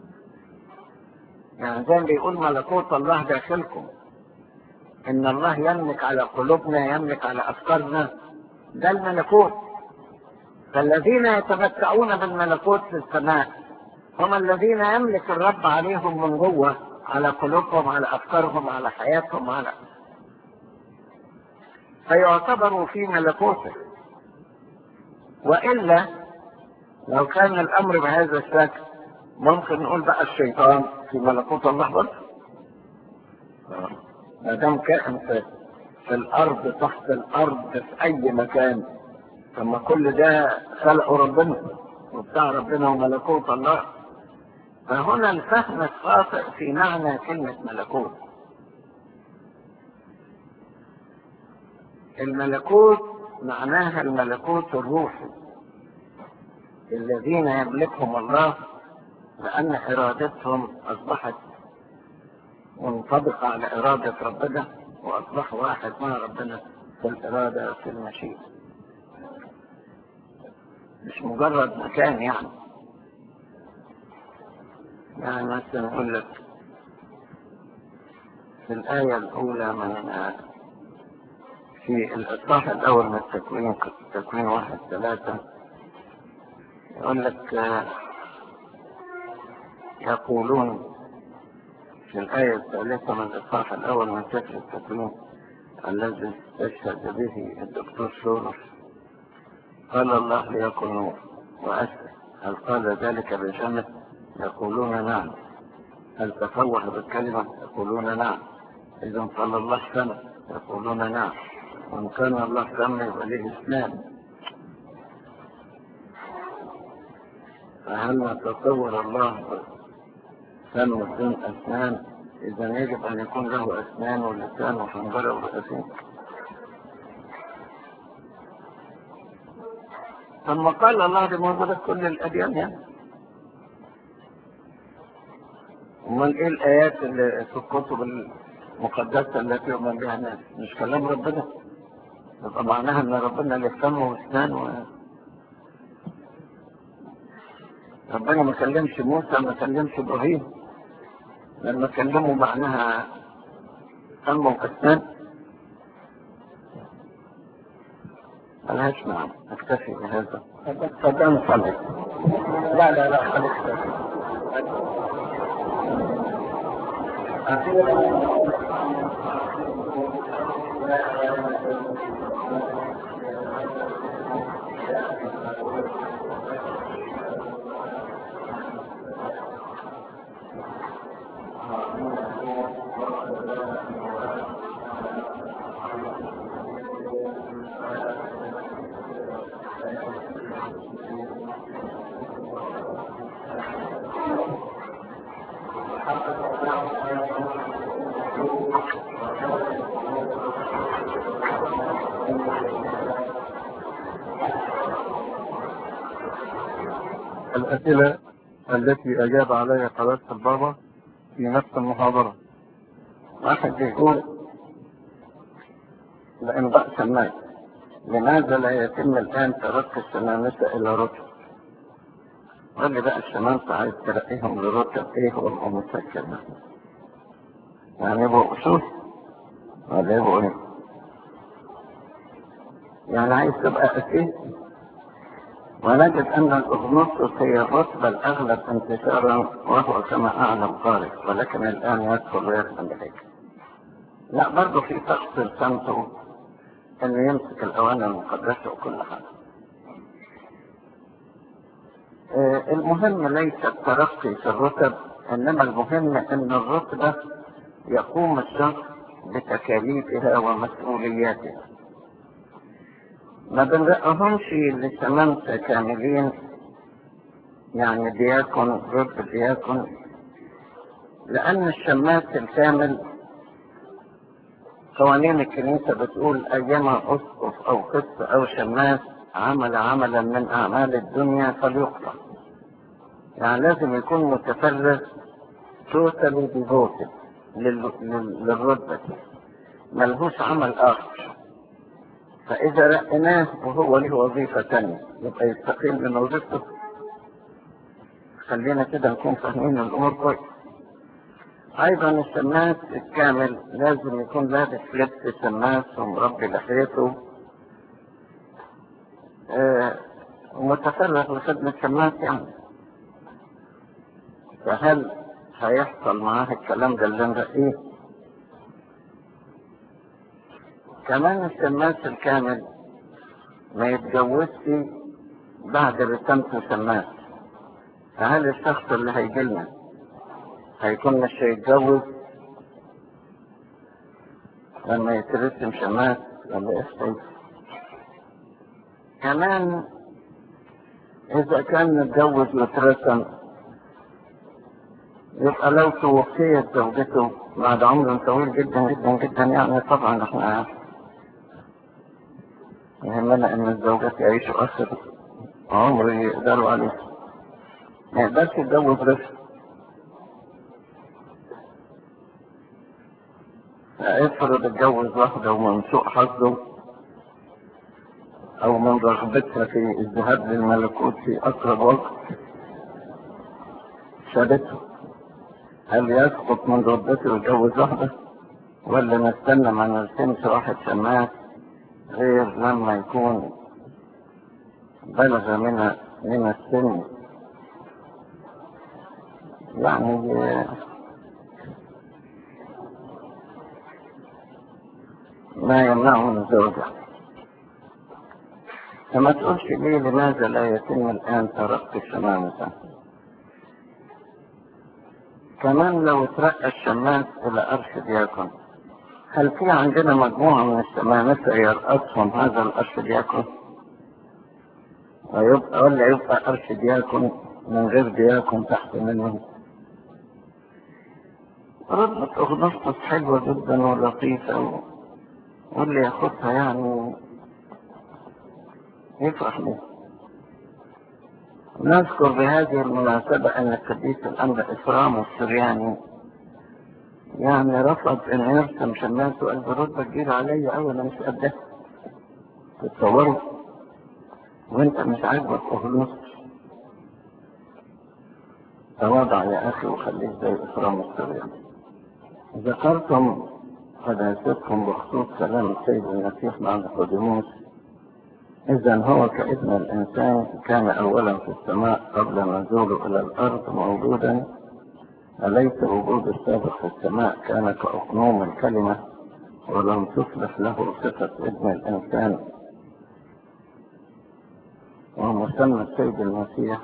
يعني زي ما بيقول ملكوت الله داخلكم ان الله يملك على قلوبنا يملك على افكارنا ده الملكوت فالذين يتمتعون بالملكوت في السماء هم الذين يملك الرب عليهم من جوه على قلوبهم على افكارهم على حياتهم على فيعتبروا في ملكوته والا لو كان الامر بهذا الشكل ممكن نقول بقى الشيطان في ملكوت الله برضه ما دام كائن في, في الارض تحت الارض في اي مكان ثم كل ده خلقه ربنا وبتاع ربنا وملكوت الله فهنا الفهم الخاطئ في معنى كلمة ملكوت الملكوت معناها الملكوت الروحي الذين يملكهم الله لأن إرادتهم أصبحت منطبقة على إرادة ربنا وأصبحوا واحد مع ربنا في الإرادة في المشيئة مش مجرد مكان يعني يعني مثلا أقول لك في الآية الأولى من في الإصحاح الأول من التكوين تكوين واحد ثلاثة يقول لك يقولون في الآية الثالثة من الإصحاح الأول من سفر التكوين الذي استشهد به الدكتور سورس قال الله ليكن نور وأسف هل قال ذلك بجمع يقولون نعم هل تفوه بالكلمة يقولون نعم إذا قال الله سمع يقولون نعم وإن كان الله سمع يبقى له اثنان فهل نتصور الله سمع بدون أسنان إذا يجب أن يكون له أسنان ولسان وحنجرة ورئتين ثم قال الله لموجودة كل الأديان يعني امال ايه الايات اللي في الكتب مقدسة التي يؤمن بها الناس مش كلام ربنا يبقى معناها ان ربنا له فم واسنان و... ربنا ما كلمش موسى ما كلمش ابراهيم لما كلموا معناها فم واسنان ملهاش معنى اكتفي بهذا
تفضل نصلي لا لا لا خليك الأسئلة التي أجاب عليها قداسة البابا في نفس المحاضرة
واحد بيقول لإمضاء سماك لماذا لا يتم الآن ترك الشمامسة إلى رتب؟ قال لي بقى الشمامسة عايز ترقيهم لرتب إيه وهم مسكر ده؟ يعني يبقوا أصول ولا يبقوا إيه؟ يعني عايز تبقى أسيس ونجد أن الأغنوصوس هي الرتبة الأغلب انتشارا وهو كما أعلم قارئ ولكن الآن يدخل ويخدم بذلك. لا برضه في شخص لسانته انه يمسك الاواني المقدسه وكل حاجه. آه، المهم ليس الترقي في الرتب انما المهم ان الرتبه يقوم الشخص بتكاليفها ومسؤولياتها. ما بنرقهمش لشمامسة كاملين يعني دياكون ضد دياكون لأن الشماس الكامل قوانين الكنيسة بتقول أيما أسقف أو قس أو شماس عمل عملا من أعمال الدنيا فليقطع يعني لازم يكون متفرغ توتالي ديفوتد للرتبة ملهوش عمل آخر فإذا رأيناه وهو له وظيفة تانية يبقى يستقيل من وظيفته خلينا كده نكون فاهمين الأمور كويس أيضا الشماس الكامل لازم يكون لابس لبس شماس ومربي لحيته آه ومتفرغ لخدمة شماس يعني فهل هيحصل معاه الكلام ده اللي نرقيه؟ كمان الشماس الكامل ما يتجوزش بعد رسامته شماس فهل الشخص اللي هيجي لنا هيكون مش هيتجوز لما يترسم شماس ولا ايه كمان اذا كان متجوز واترسم يبقى لو توفيت زوجته بعد عمر طويل جدا جدا جدا يعني طبعا احنا يهمنا ان الزوجات يعيشوا اخر عمر يقدروا عليه ما يقدرش يتجوز رسم افرض اتجوز واحدة ومن سوء حظه او من رغبتها في الذهاب للملكوت في اقرب وقت شابته هل يسقط من رغبته ويتجوز واحدة ولا نستنى ما نرسمش واحد شماس غير لما يكون بلغ من من السن يعني ما يمنعه من الزوجة فما تقولش ليه لماذا لا يتم الآن ترقي الشمامسة كمان لو ترقى الشماس إلى أرشدياكون هل في عندنا مجموعة من الشمامسة يرقصهم هذا الأرشدياكون ويبقى ولا يبقى أرشدياكون من غير دياكون تحت منهم ربة أغنسطس حلوة جدا ولطيفة واللي ياخدها يعني يفرح بها نذكر بهذه المناسبة أن القديس الأنبا إسرام السرياني يعني رفض ان يرسم شماس وقال برد كبير عليا قوي انا مش قدها تتصوروا وانت مش عاجبك اغلوس تواضع يا اخي وخليك زي اكرام السريع ذكرتم حداثتكم بخصوص كلام السيد المسيح مع نيقوديموس إذا هو كابن الإنسان كان أولا في السماء قبل نزوله إلى الأرض موجودا أليس وجود السابق في السماء كان كأقنوم الكلمة ولم تصلح له صفة ابن الإنسان ومسمى السيد المسيح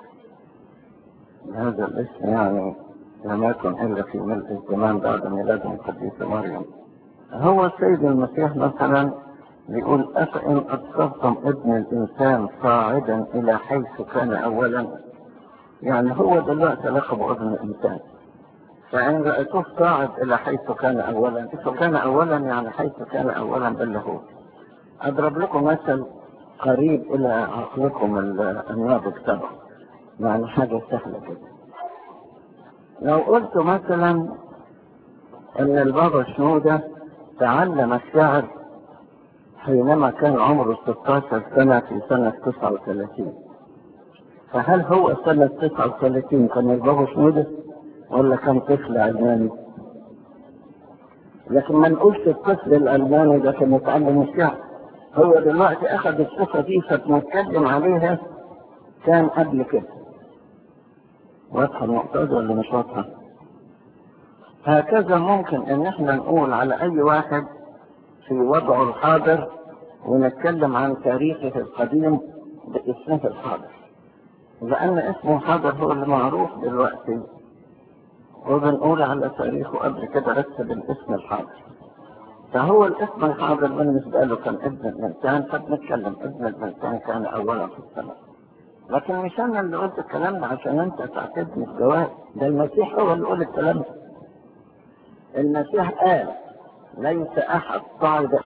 بهذا الاسم يعني لم يكن إلا في ملء الزمان بعد ميلاد القديسة مريم هو السيد المسيح مثلا بيقول أفإن أبصرتم ابن الإنسان صاعدا إلى حيث كان أولا يعني هو دلوقتي لقب ابن الإنسان فإن رأيتوه صاعد إلى حيث كان أولا حيث كان أولا يعني حيث كان أولا باللاهوت أضرب لكم مثل قريب إلى عقلكم الناضج تبعه يعني حاجة سهلة كده لو قلت مثلا ان البابا شنودة تعلم الشعر حينما كان عمره 16 سنة في سنة 39 فهل هو سنة 39 كان البابا شنودة ولا كان طفل ألماني؟ لكن ما نقولش الطفل الألماني ده كان يتعلم الشعر هو دلوقتي أخذ الصفة دي فبنتكلم عليها كان قبل كده واضحة النقطة دي ولا مش واضحة؟ هكذا ممكن ان احنا نقول على اي واحد في وضعه الحاضر ونتكلم عن تاريخه القديم باسمه الحاضر لان اسمه الحاضر هو اللي معروف دلوقتي وبنقول على تاريخه قبل كده بس بالاسم الحاضر فهو الاسم الحاضر بالنسبة له كان ابن الانسان فبنتكلم ابن الانسان كان اولا في السماء لكن مش انا اللي قلت الكلام ده عشان انت تعتدني الجواب ده المسيح هو اللي قول الكلام ده المسيح قال ليس احد صعد